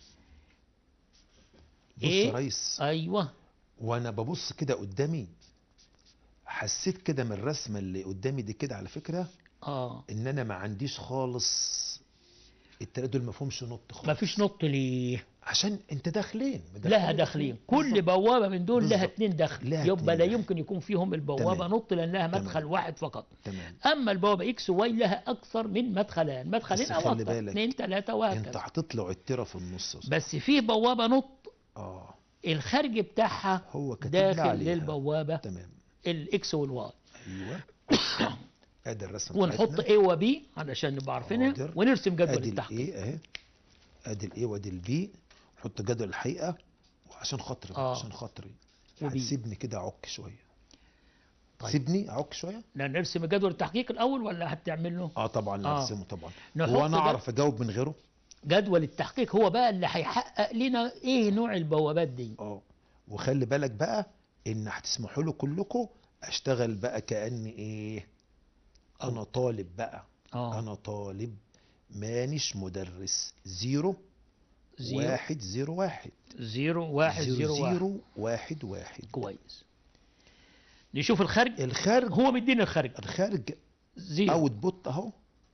بص إيه؟ يا ريس ايوه وانا ببص كده قدامي حسيت كده من الرسمه اللي قدامي دي كده على فكره اه ان انا ما عنديش خالص التلاته دول ما فيهمش نط خالص ما فيش نط ليه عشان انت داخلين لها داخلين كل بوابة من دول لها بالظبط. اتنين دخل لها يبقى اتنين لا دخل. يمكن يكون فيهم البوابة تمام. نط لأنها تمام. مدخل واحد فقط تمام أما البوابة إكس وواي لها أكثر من مدخلان مدخلين بس أو خلي أكثر بالك، اثنين ثلاثة انت وهكذا حاطط له عتره في النص يا أستاذ. بس في بوابة نط اه الخارج بتاعها هو كاتب لي داخل عليها. للبوابة تمام الإكس والواي ايوه ادي الرسمه ونحط بتاعتنا. A و B علشان نبقى عارفينها حاضر. ونرسم جدول ادي التحقيق الايه اهي ادي الايه وادي البي نحط جدول الحقيقه وعشان خاطري بقى، آه. عشان خاطري وبي. هتسيبني كده اعك شويه طيب. سيبني اعك شويه لا نرسم جدول التحقيق الأول ولا هتعمل له اه طبعا آه. نرسمه طبعا نحط هو انا جد- اعرف اجاوب من غيره جدول التحقيق هو بقى اللي هيحقق لنا إيه نوع البوابات دي اه وخلي بالك بقى ان هتسمحوا له كلكم اشتغل بقى كاني ايه انا طالب بقى اه انا طالب مانيش مدرس زيرو زيرو واحد زيرو واحد زيرو واحد زيرو زيرو واحد زيرو واحد واحد كويس نشوف الخارج الخارج هو مدينا الخارج الخارج زيرو اوت بوت اهو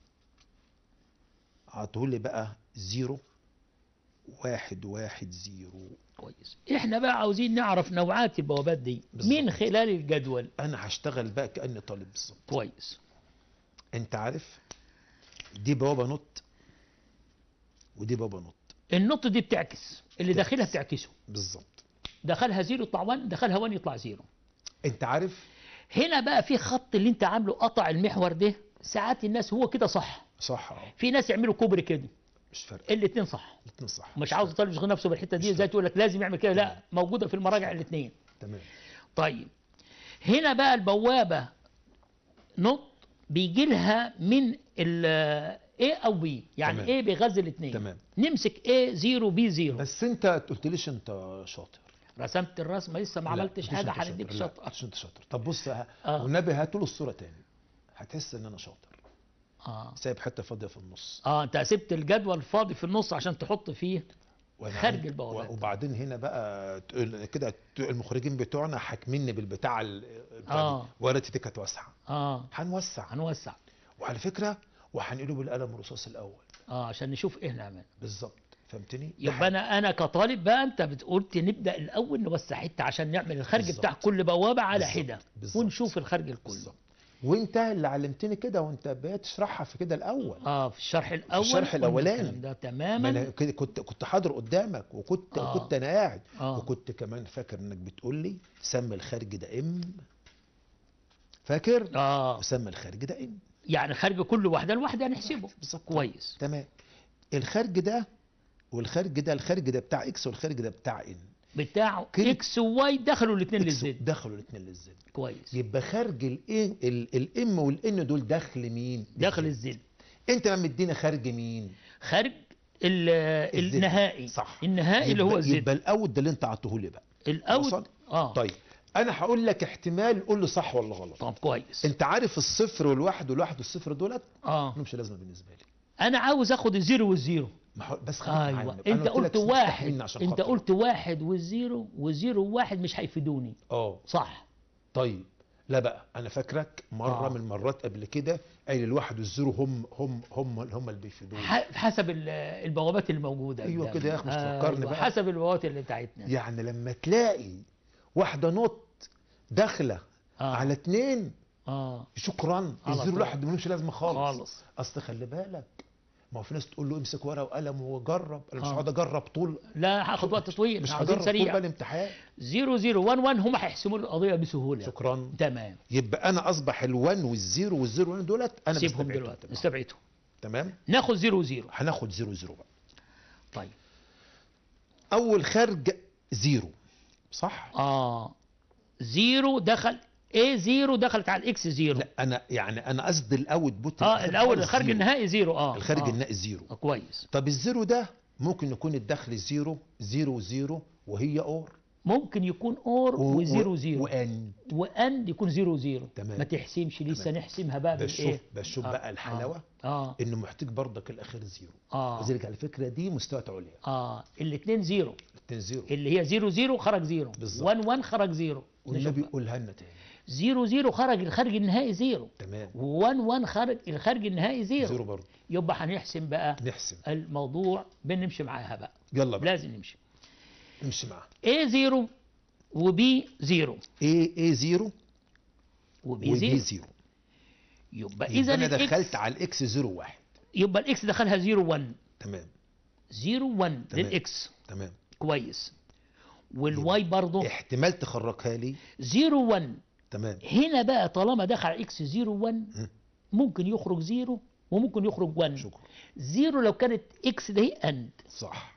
هتقول بقى زيرو واحد واحد زيرو كويس احنا بقى عاوزين نعرف نوعات البوابات دي بالظبط. من خلال الجدول انا هشتغل بقى كاني طالب بالظبط كويس انت عارف دي بوابه نط ودي بوابه نط النقطة دي بتعكس اللي بتعكس. داخلها بتعكسه بالظبط دخلها زيرو يطلع 1 دخلها 1 يطلع زيرو انت عارف هنا بقى في خط اللي انت عامله قطع المحور ده ساعات الناس هو كده صح صح اه في ناس يعملوا كوبري كده مش فارق الاثنين صح الاتنين صح مش عاوز الطالب يشغل نفسه بالحته دي مش زي تقول لك لازم يعمل كده لا موجوده في المراجع الاثنين تمام طيب هنا بقى البوابة نط بيجي لها من ال A أو B يعني تمام. A بيغذي الاثنين تمام نمسك A 0 B 0 بس انت قلتليش انت شاطر رسمت الرسمة لسه ما لا، عملتش مش حاجة انت شاطر. هنديك لا، شطة مش انت شاطر طب بص ه- آه. والنبي هاتوا له الصوره تاني هتحس ان انا شاطر اه سايب حته فاضيه في النص اه انت سبت الجدول فاضي في النص عشان تحط فيه وأنا خارج عندي- البوابات. و- وبعدين هنا بقى تقول- كده المخرجين بتوعنا حاكميني بالبتاع ال- بتاع آه. دي. ورقتي دي كانت واسعه اه هنوسع هنوسع وعلى فكره وهنقله بالقلم الرصاص الاول اه عشان نشوف ايه نعمل بالظبط فهمتني ده يبقى انا انا كطالب بقى انت بتقول نبدا الاول نوسع حته عشان نعمل الخارج بالظبط. بتاع كل بوابه على بالظبط. حده بالظبط. ونشوف الخارج الكل بالظبط وانت اللي علمتني كده وانت بقيت تشرحها في كده الاول اه في الشرح الاول الشرح قلنا الأولاني. الكلام ده ما تماما انا كده كنت كنت حاضر قدامك وكنت آه. وكنت انا قاعد آه. وكنت كمان فاكر انك بتقول لي سمي الخارج ده ام فاكر اه وسمي الخارج ده ام يعني خارج كل واحده لوحده هنحسبه بالظبط كويس تمام الخارج ده والخارج ده الخارج ده بتاع اكس والخارج ده بتاع ان بتاع كده. اكس وواي دخلوا الاثنين إكس للزد دخلوا الاثنين للزد كويس يبقى خارج الان الام والان دول دخل مين داخل للزد. الزد انت بقى مدينا خارج مين خارج ال- الزد. النهائي صح النهائي اللي هو يبقى, الزد يبقى الاوت ده اللي انت عطيه لي بقى الاوت وصل؟ اه طيب انا هقول لك احتمال قول لي صح ولا غلط طب كويس انت عارف الصفر والواحد والواحد والصفر دولت اه ملهمش لازمه بالنسبه لي انا عاوز اخد الزيرو والزيرو ما هو- بس خليك معايا. ايوه أنا انت لك قلت استفتح واحد مني عشان انت خاطري. قلت واحد والزيرو والزيرو وواحد مش هيفيدوني اه صح طيب لا بقى انا فاكرك مره آه. من المرات قبل كده قايل الواحد والزيرو هم هم هم هم اللي بيفيدونا ح- حسب ال- البوابات الموجوده أيوة قدامنا. كده يا أخي، مش تفكرني أيوة، بقى. حسب البوابات اللي بتاعتنا يعني لما تلاقي واحده نط داخله آه. على اتنين اه شكرا على الزيرو طول. لوحده ملوش لازمه خالص خالص اصل خلي بالك ما هو في ناس تقول له امسك ورقه وقلم وجرب انا مش آه. هقعد اجرب طول لا هاخد وقت طويل مش عاوزين هجرب طول بقى سريع الامتحان 0011 هم هيحسموا القضيه بسهوله شكرا تمام يبقى انا اصبح ال1 والزيرو والزيرو وان دولت انا سيبهم بستبعدهم دلوقتي تمام. نستبعدهم تمام ناخد 00 هناخد زيرو زيرو بقى طيب اول خارج زيرو صح اه زيرو دخل ايه زيرو دخلت على الاكس زيرو لا انا يعني انا قصدي الاوت بوت اه الآخر الاول خالص الخارج زيرو. النهائي زيرو اه الخارج آه. النهائي زيرو آه كويس طب الزيرو ده ممكن يكون الدخل زيرو زيرو زيرو وهي اور ممكن يكون اور و- وزيرو و- زيرو وان وان يكون زيرو زيرو تمام. ما تحسمش لسه تمام. نحسمها بقى بس شوف بالايه بس شوف آه. بقى الحلاوه اه انه محتاج برضك الاخير زيرو اه وذلك على فكره دي مستويات عليا اه الاثنين زيرو الاتنين زيرو اللي هي زيرو زيرو خرج زيرو بالظبط. 1 1 خرج زيرو والنبي نشوف بقى. قولها لنا تاني زيرو زيرو خرج الخارج النهائي زيرو تمام 1 1 خرج الخارج النهائي زيرو, زيرو برضه يبقى هنحسم بقى نحسم الموضوع بنمشي معاها بقى يلا بقى لازم نمشي نمشي معاها A زيرو وبي زيرو ايه ايه زيرو وبي وبي زيرو زيرو يبقى اذا اذا انا الإكس دخلت على الاكس زيرو واحد يبقى الاكس دخلها زيرو 1 تمام زيرو 1 تمام. للاكس تمام كويس والواي برضه احتمال تخرجها لي زيرو 1 تمام هنا بقى طالما دخل على اكس زيرو 1 مم. ممكن يخرج زيرو وممكن يخرج 1 شكرا زيرو لو كانت اكس ده هي اند صح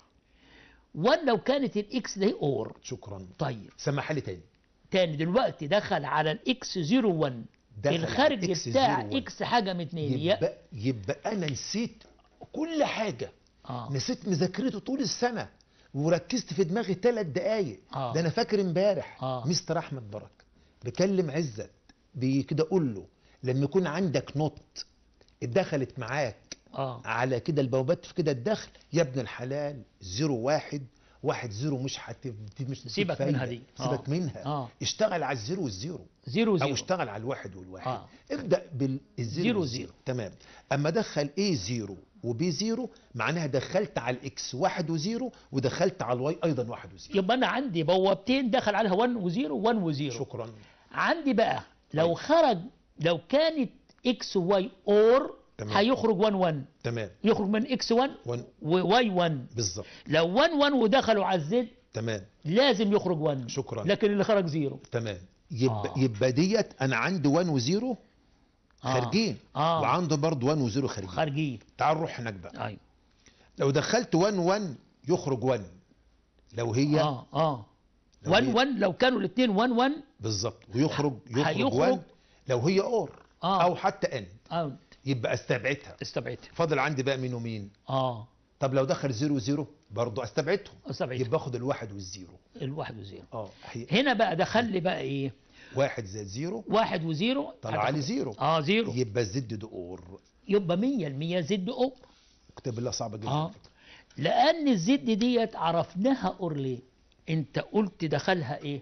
1 لو كانت الاكس ده هي اور شكرا طيب سمح لي تاني تاني دلوقتي دخل على الاكس زيرو 1 دخل على الخارج الإكس بتاع 01. اكس حاجه من اتنين يا يبقى يبقى انا نسيت كل حاجه اه نسيت مذاكرته طول السنه وركزت في دماغي ثلاث دقايق آه. ده انا فاكر امبارح آه. مستر احمد بركه بكلم عزت بي- كده اقول له لما يكون عندك نوت اتدخلت معاك اه على كده البوابات في كده الدخل يا ابن الحلال زيرو واحد واحد زيرو مش هت دي مش هتجيب سيبك فايدة. منها دي. سيبك آه. منها آه. اشتغل على الزيرو والزيرو زيرو او زيرو اشتغل على الواحد والواحد آه. ابدا بالزيرو زيرو والزيرو. زيرو. تمام اما دخل ايه زيرو وبي زيرو معناها دخلت على الاكس واحد وزيرو ودخلت على الواي ايضا واحد وزيرو يبقى انا عندي بوابتين دخل عليها 1 و0 1 و0 شكرا عندي بقى لو طيب. خرج لو كانت اكس واي اور تمام. هيخرج 1 1 تمام يخرج من اكس 1 وان وواي 1 بالظبط لو 1 1 ودخلوا على الزد تمام لازم يخرج 1 شكرا. لكن اللي خرج زيرو تمام يبقى آه. آه. يبقى ديت انا عندي 1 وزيرو آه. خارجين آه. وعنده برضه 1 وزيرو خارجين خارجين تعال نروح هناك بقى ايوه لو دخلت 1 1 يخرج 1 لو هي اه اه لو 1 هي- 1 لو كانوا الاثنين 1 1 بالظبط ويخرج يخرج هيخرج- 1 لو هي اور آه. او حتى ان اه يبقى استبعدها استبعدت فاضل عندي بقى مين ومين اه طب لو دخل 0 0 برضه استبعدهم استبعدت يبقى اخد الواحد والزيرو الواحد وزيرو اه هي هنا بقى دخل لي بقى ايه واحد زائد زيرو واحد وزيرو طلع لي هتاخد- زيرو اه زيرو يبقى الزد ده اور يبقى 100% زد او كتاب الله صعبه جدا اه على فكرة. لان الزد ديت عرفناها اور ليه انت قلت دخلها ايه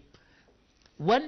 1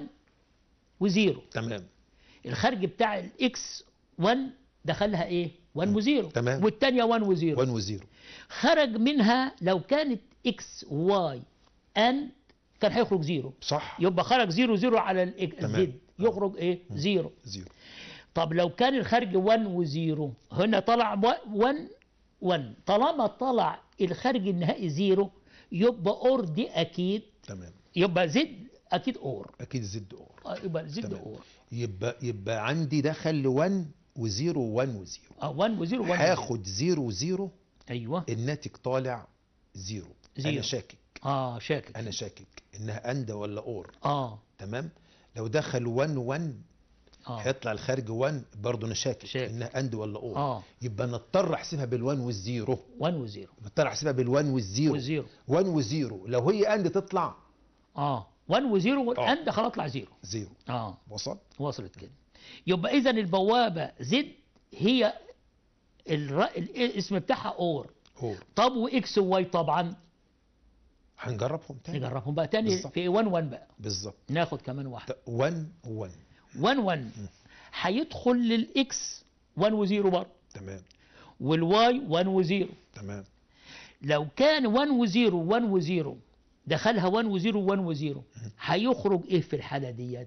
وزيرو تمام الخارج بتاع الاكس 1 دخلها ايه 1 وزيرو تمام. والثانيه 1 وزيرو 1 وزيرو خرج منها لو كانت اكس واي ان كان هيخرج زيرو صح يبقى خرج زيرو زيرو على الإك- تمام. الزد يخرج ايه زيرو زيرو طب لو كان الخارج 1 وزيرو هنا طلع 1 1 طالما طلع الخارج النهائي زيرو يبقى اور دي اكيد تمام يبقى زد اكيد اور اكيد زد اور آه، يبقى زد تمام. اور يبقى يبقى عندي دخل 1 وزيرو 1 وزيرو اه 1 وزيرو 1 هاخد زيرو وزيرو ايوه الناتج طالع زيرو زيرو. انا شاكك اه شاكك انا شاكك انها اند ولا اور اه تمام لو دخل 1 1 اه هيطلع الخارج 1 برضه انا شاكك شاكك. انها اند ولا اور اه يبقى نضطر احسبها بال1 والزيرو 1 وزيرو نضطر احسبها بال1 والزيرو وزيرو 1 وزيرو لو هي اند تطلع اه 1 وزيرو آه. والان خلاص اطلع زيرو زيرو اه وصل وصلت كده يبقى اذا البوابه زد هي الر... الاسم بتاعها اور اور طب واكس وواي طبعا هنجربهم تاني نجربهم بقى تاني بالظبط. في 1 1 بقى بالظبط ناخد كمان واحده 1 1 1 1 هيدخل للاكس 1 و0 برضه تمام والواي 1 و0 تمام لو كان 1 و0 1 و0 دخلها 1 و0 1 و0 هيخرج ايه في الحاله ديت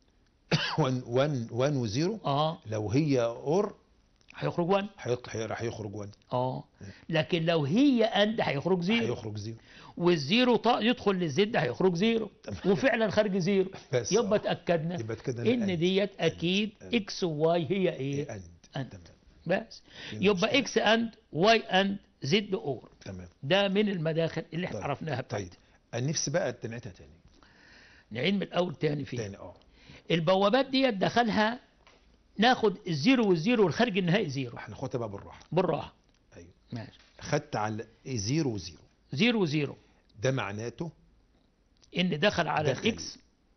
1 1 1 و0 اه لو هي اور هيخرج 1 هيطلع راح يخرج 1 اه لكن لو هي اند هيخرج 0 هيخرج 0 والزيرو طا يدخل للزد هيخرج زيرو وفعلا خارج زيرو بس يبقى آه. اتاكدنا يبقى كده ان ديت اكيد اكس وواي هي ايه اند أند. تمام بس في يبقى مشكلة. اكس اند واي اند زد اور تمام ده من المداخل اللي احنا طيب. عرفناها طيب بتاعتها انا نفسي بقى تنعتها تاني نعيد من الاول تاني فيه تاني اه البوابات ديت دخلها ناخد الزيرو والزيرو والخارج النهائي زيرو هناخدها بقى بالراحه بالراحه ايوه ماشي خدت على 0 و0 زيرو وزيرو ده معناته ان دخل على دخل. الاكس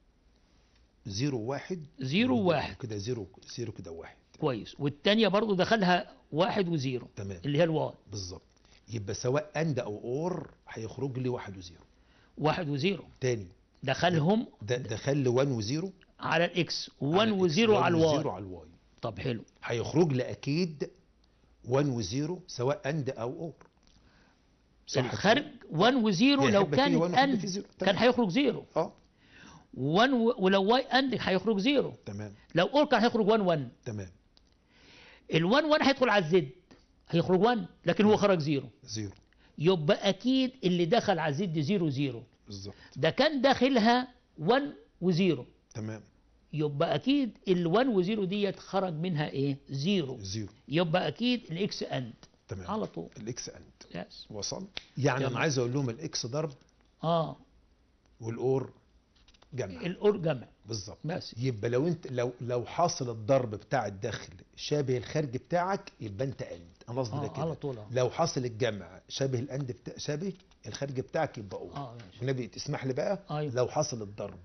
0 1 زيرو وواحد. كده 0 0 كده 1 كويس والتانية برضو دخلها واحد وزيرو تمام اللي هي الواي بالظبط يبقى سواء اند او اور هيخرج لي 1 و0 واحد وزيرو تاني دخلهم ده دخل لي 1 و0 على الاكس 1 وزيرو على الواي على الواي طب حلو هيخرج لي اكيد 1 و0 سواء اند او اور صح الخارج 1 وزيرو يعني لو هيبقى كان فيه 1 وهيبقى اند فيه زيرو. كان تمام. هيخرج زيرو اه 1 و... ولو واي اند هيخرج زيرو تمام لو اور كان هيخرج 1 1 تمام ال1 1 هيدخل على الزد هيخرج 1 لكن هو خرج زيرو زيرو يبقى اكيد اللي دخل على الزد زيرو زيرو بالظبط ده كان داخلها 1 وزيرو تمام يبقى اكيد ال1 وزيرو ديت خرج منها ايه زيرو زيرو يبقى اكيد الاكس اند تمام على طول الاكس اند يس وصل يعني تمام. انا عايز اقول لهم الاكس ضرب اه والاور جمع الاور جمع بالظبط بس يبقى لو انت لو لو حاصل الضرب بتاع الدخل شابه الخارج بتاعك يبقى انت اند انا قصدي ده اه على كده طول اه لو حاصل الجمع شابه الاند بتاع شابه الخارج بتاعك يبقى اور اه ماشي النبي تسمح لي بقى أيوة. لو حصل الضرب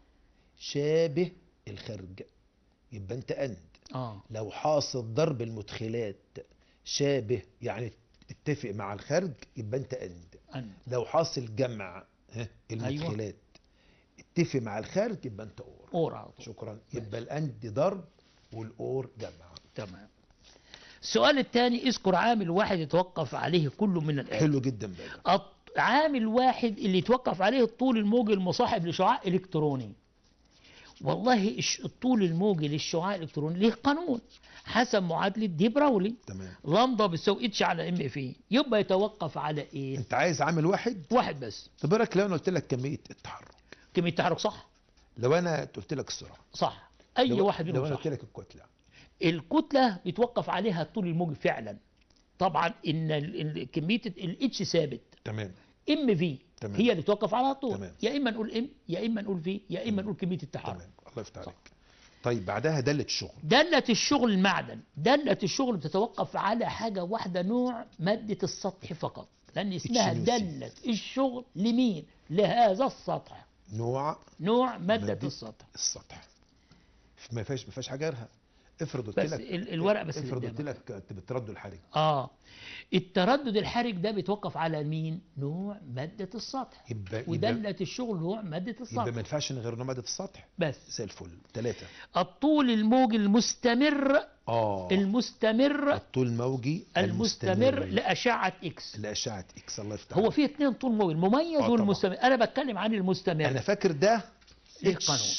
شابه الخارج يبقى انت اند اه لو حاصل ضرب المدخلات شابه يعني اتفق مع الخارج يبقى انت اند اند لو حاصل جمع ها المدخلات اتفق مع الخارج يبقى انت اور اور على طول شكرا يبقى الاند ضرب والاور جمع تمام السؤال الثاني اذكر عامل واحد يتوقف عليه كل من الآتي حلو جدا بقى الط- عامل واحد اللي يتوقف عليه الطول الموجي المصاحب لشعاع الكتروني والله الش- الطول الموجي للشعاع الالكتروني له قانون حسب معادله دي براولي تمام لامدا بتساوي اتش على ام في يبقى يتوقف على ايه انت عايز عامل واحد واحد بس طب إيه رايك لو انا قلت لك كميه التحرك كميه التحرك صح لو انا قلت لك السرعه صح اي لو واحد لو منهم انا صح قلت لك الكتله الكتله بيتوقف عليها الطول الموجي فعلا طبعا ان ال- ال- كميه الاتش ثابت تمام ام في تمام. هي اللي توقف على الطول تمام. يا اما نقول ام يا اما نقول في يا اما نقول كميه التحرك تمام الله يفتح عليك طيب بعدها داله الشغل دالة الشغل المعدن دالة الشغل بتتوقف على حاجة واحدة نوع مادة السطح فقط لأن اسمها HNOC. دالة الشغل لمين لهذا السطح نوع نوع مادة مادة السطح السطح ما فيهاش ما فيهاش حاجه غيرها افرض قلت بس لك ال- الورق بس اللي افرض قلت قدامك. لك انت بتردد الحرج اه التردد الحرج ده بيتوقف على مين نوع مادة السطح يبقى يبقى, ودالة الشغل نوع مادة يبقى السطح ما ينفعش غير نوع ماده السطح بس زي الفل ثلاثه الطول الموجي المستمر اه المستمر الطول الموجي المستمر لأشعة إكس لاشعه اكس الله يفتح هو عليك. في اثنين طول موجي المميز آه طبعا. والمستمر انا بتكلم عن المستمر انا فاكر ده ليه اتش قانون.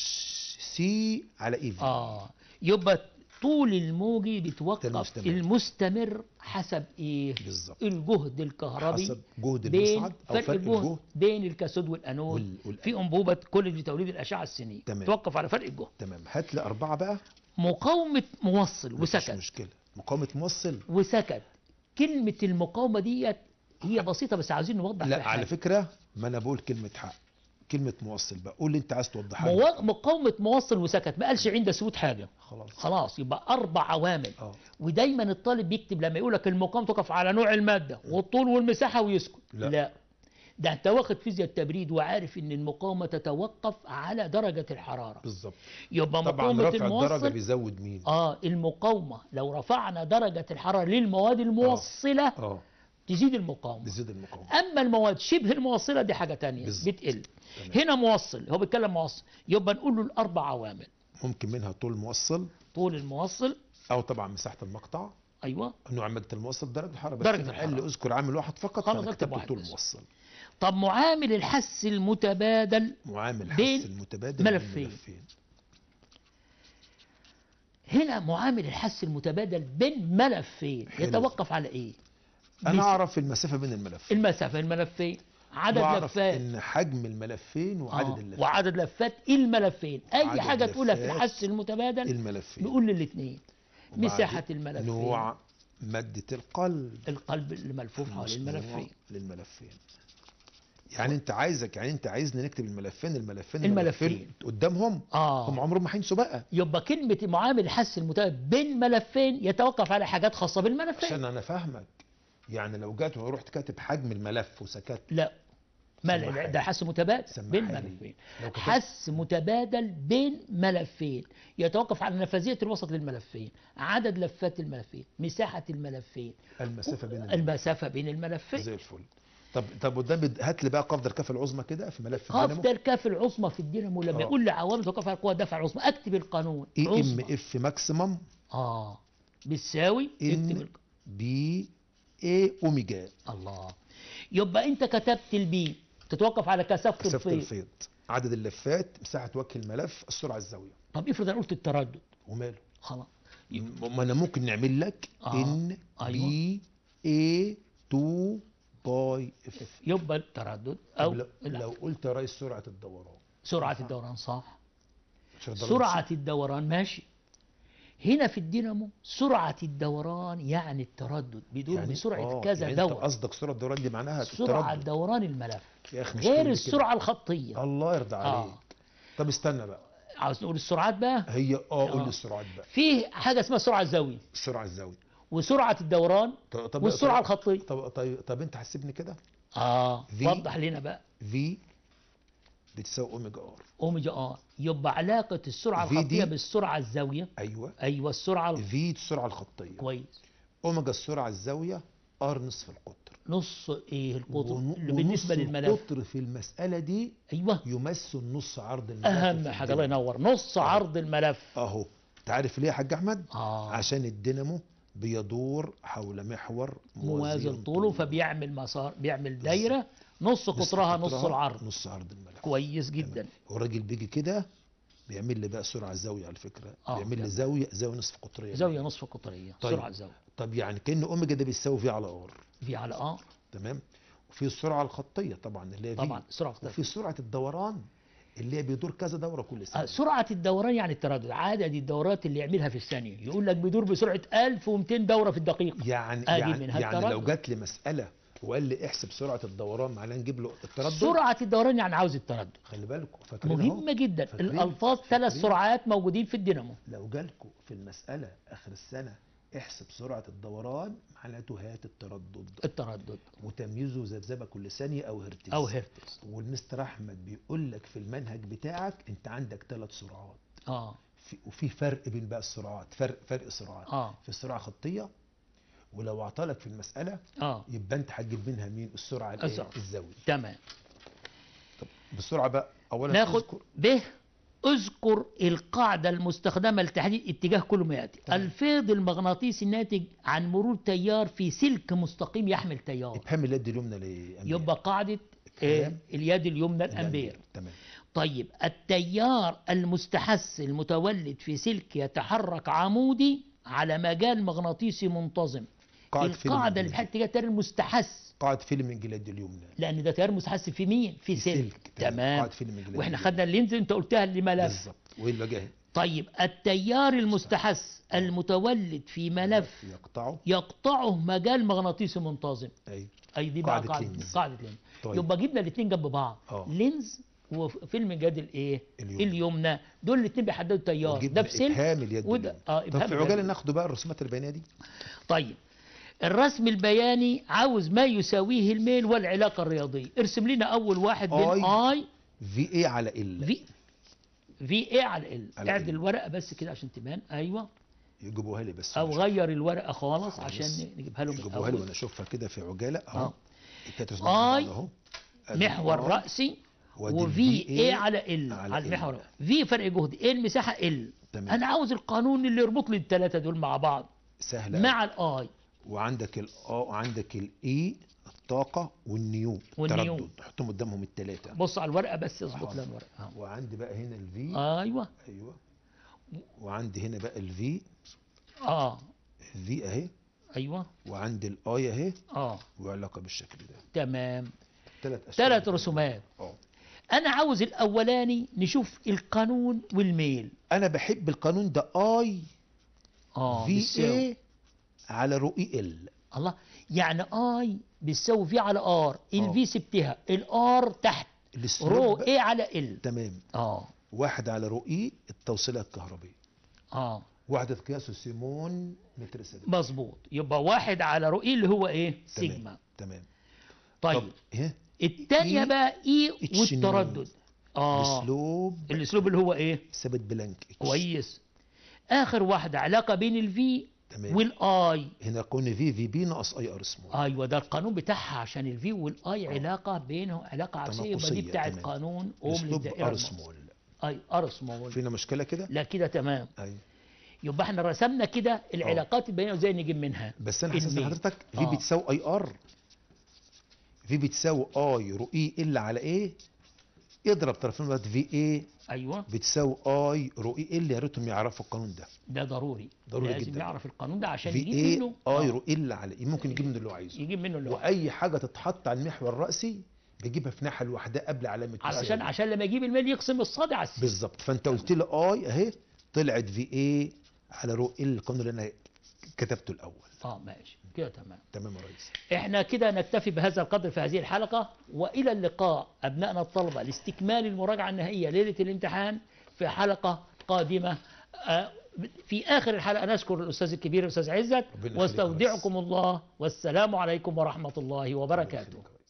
سي على اي في اه يبقى طول الموجي بيتوقف المستمر. المستمر حسب ايه بالظبط الجهد الكهربي حسب جهد بين المصعد او فرق فرق الجهد الجهد بين الكاثود والانود وال- والأنود. في انبوبه كوليدج لتوليد الاشعه السينيه تمام. توقف على فرق الجهد تمام هات لي اربعه بقى مقاومه موصل مفيش وسكت مشكله مقاومه موصل وسكت كلمه المقاومه ديت هي بسيطه بس عايزين نوضح لا فيها على حاجة. فكره ما انا بقول كلمه حق كلمه موصل بقى قول اللي انت عايز توضحها لي. موا- مقاومه موصل وسكت ما قالش عند سود حاجه خلاص خلاص يبقى اربع عوامل اه ودايما الطالب بيكتب لما يقول لك المقاومه تقف على نوع الماده والطول والمساحه ويسكت لا. لا ده انت واخد فيزياء التبريد وعارف ان المقاومه تتوقف على درجه الحراره بالظبط يبقى طبعا مقاومه رفع الدرجه الموصل بيزود مين اه المقاومه لو رفعنا درجه الحراره للمواد الموصله اه تزيد المقاومه بيزيد المقاومه اما المواد شبه الموصله دي حاجه تانية بالظبط. بتقل تمام. هنا موصل هو بيتكلم موصل يبقى نقول له الاربع عوامل ممكن منها طول موصل طول الموصل او طبعا مساحه المقطع ايوه نوع ماده الموصل درجه الحراره بس درجة في الحرارة. المحل اذكر عامل واحد فقط خلاص فأنا اكتب كتبت واحد طول بس. موصل طب معامل الحس المتبادل معامل بين حس المتبادل بين ملفين. ملفين هنا معامل الحس المتبادل بين ملفين حلو. يتوقف على ايه انا مس- اعرف المسافه بين الملفين المسافه الملفين عدد واعرف لفات ان حجم الملفين وعدد آه، اللفات وعدد لفات الملفين اي عدد حاجه تقولها في لفات الحس المتبادل الملفين نقول للاثنين وبعدين مساحه الملفين نوع ماده القلب القلب اللي ملفوف حوالين مصنوع الملفين للملفين يعني انت عايزك يعني انت عايزني نكتب الملفين الملفين الملفين. قدامهم هم اه عمرهم ما هينسوا بقى يبقى كلمه معامل الحس المتبادل بين ملفين يتوقف على حاجات خاصه بالملفين عشان انا فاهمك يعني لو جات ورحت كاتب حجم الملف وسكت لا ما لا- سمحها ده لي. حس متبادل سمحها بين لي. ملفين لو كتبت حس متبادل بين ملفين يتوقف على نفاذية الوسط للملفين عدد لفات الملفين مساحة الملفين المسافه بين الملف المسافة بين الملفين زي الفل طب طب قدام بد- هات لي بقى قفض الكف العظمى كده في ملف قاف الدينامو ده الكاف العظمى في الدينامو لما آه. يقول لي عوامل توقف على قوة دفع العظمى اكتب القانون اي ام عظمى اف ماكسيمم اه بتساوي اكتب ان الق- بي اي اوميجا الله يبقى انت كتبت البي تتوقف على كثافة مسافه الفيض الفيض عدد اللفات مساحه وجه الملف السرعه الزاويه طب افرض انا قلت التردد وماله خلاص م- ما انا ممكن نعمل لك آه. ان أيوة. بي اي 2 باي اف يبقى التردد او لو, لا. لو قلت يا ريس سرعه الدوران سرعة الدوران صح مش الدوران سرعة الدوران ماشي هنا في الدينامو سرعة الدوران يعني التردد بيدور يعني بسرعة آه، كذا يعني انت دورة قصدك سرعه الدوران دي معناها سرعة التردد دوران الملف يا اخي مش غير كلمة كده. السرعة الخطية الله يرضى آه. عليك طب استنى بقى عاوز نقول السرعات بقى هي اه قول آه. لي السرعات بقى في حاجة اسمها السرعة الزاوية السرعه الزاويه وسرعة الدوران طب طب والسرعة طب, الخطية طب, طب, طب انت حسبني كده اه في- وضح لنا بقى في بتساوي اوميجا ار اوميجا ار يبقى علاقة السرعة في دي- الخطية بالسرعة الزاوية ايوه ايوه السرعة ال- في السرعه الخطيه كويس اوميجا السرعه الزاويه ار نصف القطر نص ايه القطر ون- اللي بالنسبة ونص للملف القطر في المساله دي ايوه يمثل نص عرض الملف اهم في حاجة الله الدنيا. ينور نص آه. عرض الملف اهو تعرف ليه يا حاج احمد اه عشان الدينامو بيدور حول محور موازي موازي طوله فبيعمل مسار بيعمل دايره نص نص قطرها نص قطرها العرض نص عرض الملف كويس جدا والراجل بيجي كده بيعمل لي بقى سرعه زاويه على فكره آه، بيعمل لي تمام. زاويه زاويه نصف قطريه زاويه نصف قطريه طيب. سرعه زاويه طب يعني كان اوميجا ده بيساوي في على ار في على ار تمام وفي السرعه الخطيه طبعا اللي هي في طبعا سرعه قطرية. وفي سرعه الدوران اللي هي بيدور كذا دوره كل آه، ثانيه سرعه الدوران يعني التردد عدد الدورات اللي يعملها في الثانيه يقول لك بيدور بسرعه 1200 دوره في الدقيقه يعني آدي يعني, منها يعني لو التردد. جات لي مساله وقال لي احسب سرعه الدوران معناه نجيب له التردد سرعه الدوران يعني عاوز التردد خلي بالكم فاكرين أهو. مهمه جدا فاكرين؟ الالفاظ ثلاث فاكرين؟ سرعات موجودين في الدينامو لو جالكم في المساله اخر السنه احسب سرعه الدوران معناته هات التردد التردد وتمييزه ذبذبه كل ثانيه او هرتز او هرتز والمستر احمد بيقول لك في المنهج بتاعك انت عندك ثلاث سرعات اه في وفي فرق بين بقى السرعات فرق فرق سرعات اه في السرعه خطيه ولو اعطالك في المساله اه يبقى انت هتجيب منها مين السرعه الايه السرعة. الزاويه تمام بسرعه بقى اولا ناخد تذكر ب اذكر القاعدة المستخدمة لتحديد اتجاه كل ما يأتي تمام. الفيض المغناطيسي الناتج عن مرور تيار في سلك مستقيم يحمل تيار ابهام اليد اليمنى لأمير. يبقى قاعدة آه، تمام. اليد اليمنى الأمبير تمام طيب التيار المستحث المتولد في سلك يتحرك عمودي على مجال مغناطيسي منتظم قاعده القاعدة اللي فيلم بحال اتجاه التيار المستحث قاعده فيلم اليد اليمنى لأن ده تيار مستحث في مين؟ في سلك تمام قاعده فيلم اليد واحنا اليمنى. خدنا اللينز انت قلتها اللي ملف بالظبط وايه اللي جاي طيب التيار المستحث المتولد في ملف يقطعه يقطعه مجال مغناطيسي منتظم اي اي دي بقى قاعدة قاعده لينز. قاعده لينز طيب. يبقى جبنا الاثنين جنب بعض آه. لينز وفيلم جاد الايه اليمنى. اليمنى دول الاثنين بيحددوا التيار وجبنا ده بسلك ابهام اليد وده اليمنى. اه طب إبهام في اليد. عجاله ناخده بقى الرسومات البيانيه دي طيب الرسم البياني عاوز ما يساويه الميل والعلاقه الرياضيه ارسم لنا اول واحد بين آي. اي في اي على ال في في ايه على ال على اعدل ال. الورقه بس كده عشان تبان ايوه يجيبوها لي بس او مش- غير الورقه خالص خالص. عشان نجيبها له من يجيبوها لي الاول وانا اشوفها كده في عجاله آه. اهو الكاتوس مع آي. بعض اهو محور آه. راسي وادي وفي VA ايه على ال على على L. المحور في فرق جهد ايه المساحه ال تمام. انا عاوز القانون اللي يربط لي الثلاثه دول مع بعض سهله مع الاي وعندك ال اه وعندك الاي الطاقه والنيو والنيو. التردد حطهم قدامهم الثلاثه بص على الورقه بس اظبط حاضر. لنا الورقه آه. وعندي بقى هنا الفي ايوه ايوه وعندي هنا بقى الفي اه الفي اهي ايوه وعندي الاي اهي اه وعلاقه بالشكل ده تمام ثلاث اشكال ثلاث بتوع- رسومات اه انا عاوز الاولاني نشوف القانون والميل انا بحب القانون ده اي اه في بيساوي. اي على رو اي ال الله يعني اي بيساوي في على ار آه. الفي سبتها الار تحت رو السلوب ايه على ال تمام اه واحد على رو اي التوصيله الكهربيه اه وحده قياسه سيمون متر سالب مظبوط يبقى واحد على رو اي اللي هو ايه تمام. سيجما تمام طيب طب ها الثانيه إيه؟ بقى اي اتش والتردد اه الاسلوب الاسلوب اللي هو ايه ثابت بلانك اتش. كويس اخر واحده علاقه بين الفي تمام والاي هنا قلنا في في بي ناقص اي ار سمول ايوه ده القانون بتاعها عشان الفي والاي علاقه بينهم علاقه عكسيه يبقى دي تناقصية، بتاعت تمام. قانون اوم الاسلوب للدائره ار المصرية. سمول اي ار سمول فينا مشكله كده لا كده تمام ايوه يبقى احنا رسمنا كده العلاقات البينيه وازاي نجيب منها بس انا حاسس الميل. حضرتك في آه. بتساوي اي ار في بتساوي اي رو اي ال على ايه اضرب طرفين بعض في اي ايوه بتساوي اي رو اي ال يا ريتهم يعرفوا القانون ده ده ضروري ضروري لازم جدا. يعرف القانون ده عشان في يجيب ايه منه اي آه، رو ال على ايه ممكن يجيب منه اللي هو عايزه يجيب منه اللي هو واي حاجه تتحط على المحور الراسي بيجيبها في ناحيه لوحدها قبل علامه علشان تساوي. عشان لما يجيب الميل يقسم الصاد على السين بالظبط فانت قلت لي اي اهي طلعت في ايه على رو ال القانون اللي انا كتبته الاول اه ماشي كده تمام تمام يا ريس احنا كده نكتفي بهذا القدر في هذه الحلقة والى اللقاء ابنائنا الطلبة لاستكمال المراجعة النهائية ليلة الامتحان في حلقة قادمة آه، في اخر الحلقة نشكر الاستاذ الكبير الاستاذ عزت ربنا يخليك يا واستودعكم الله والسلام عليكم ورحمة الله وبركاته يخليك.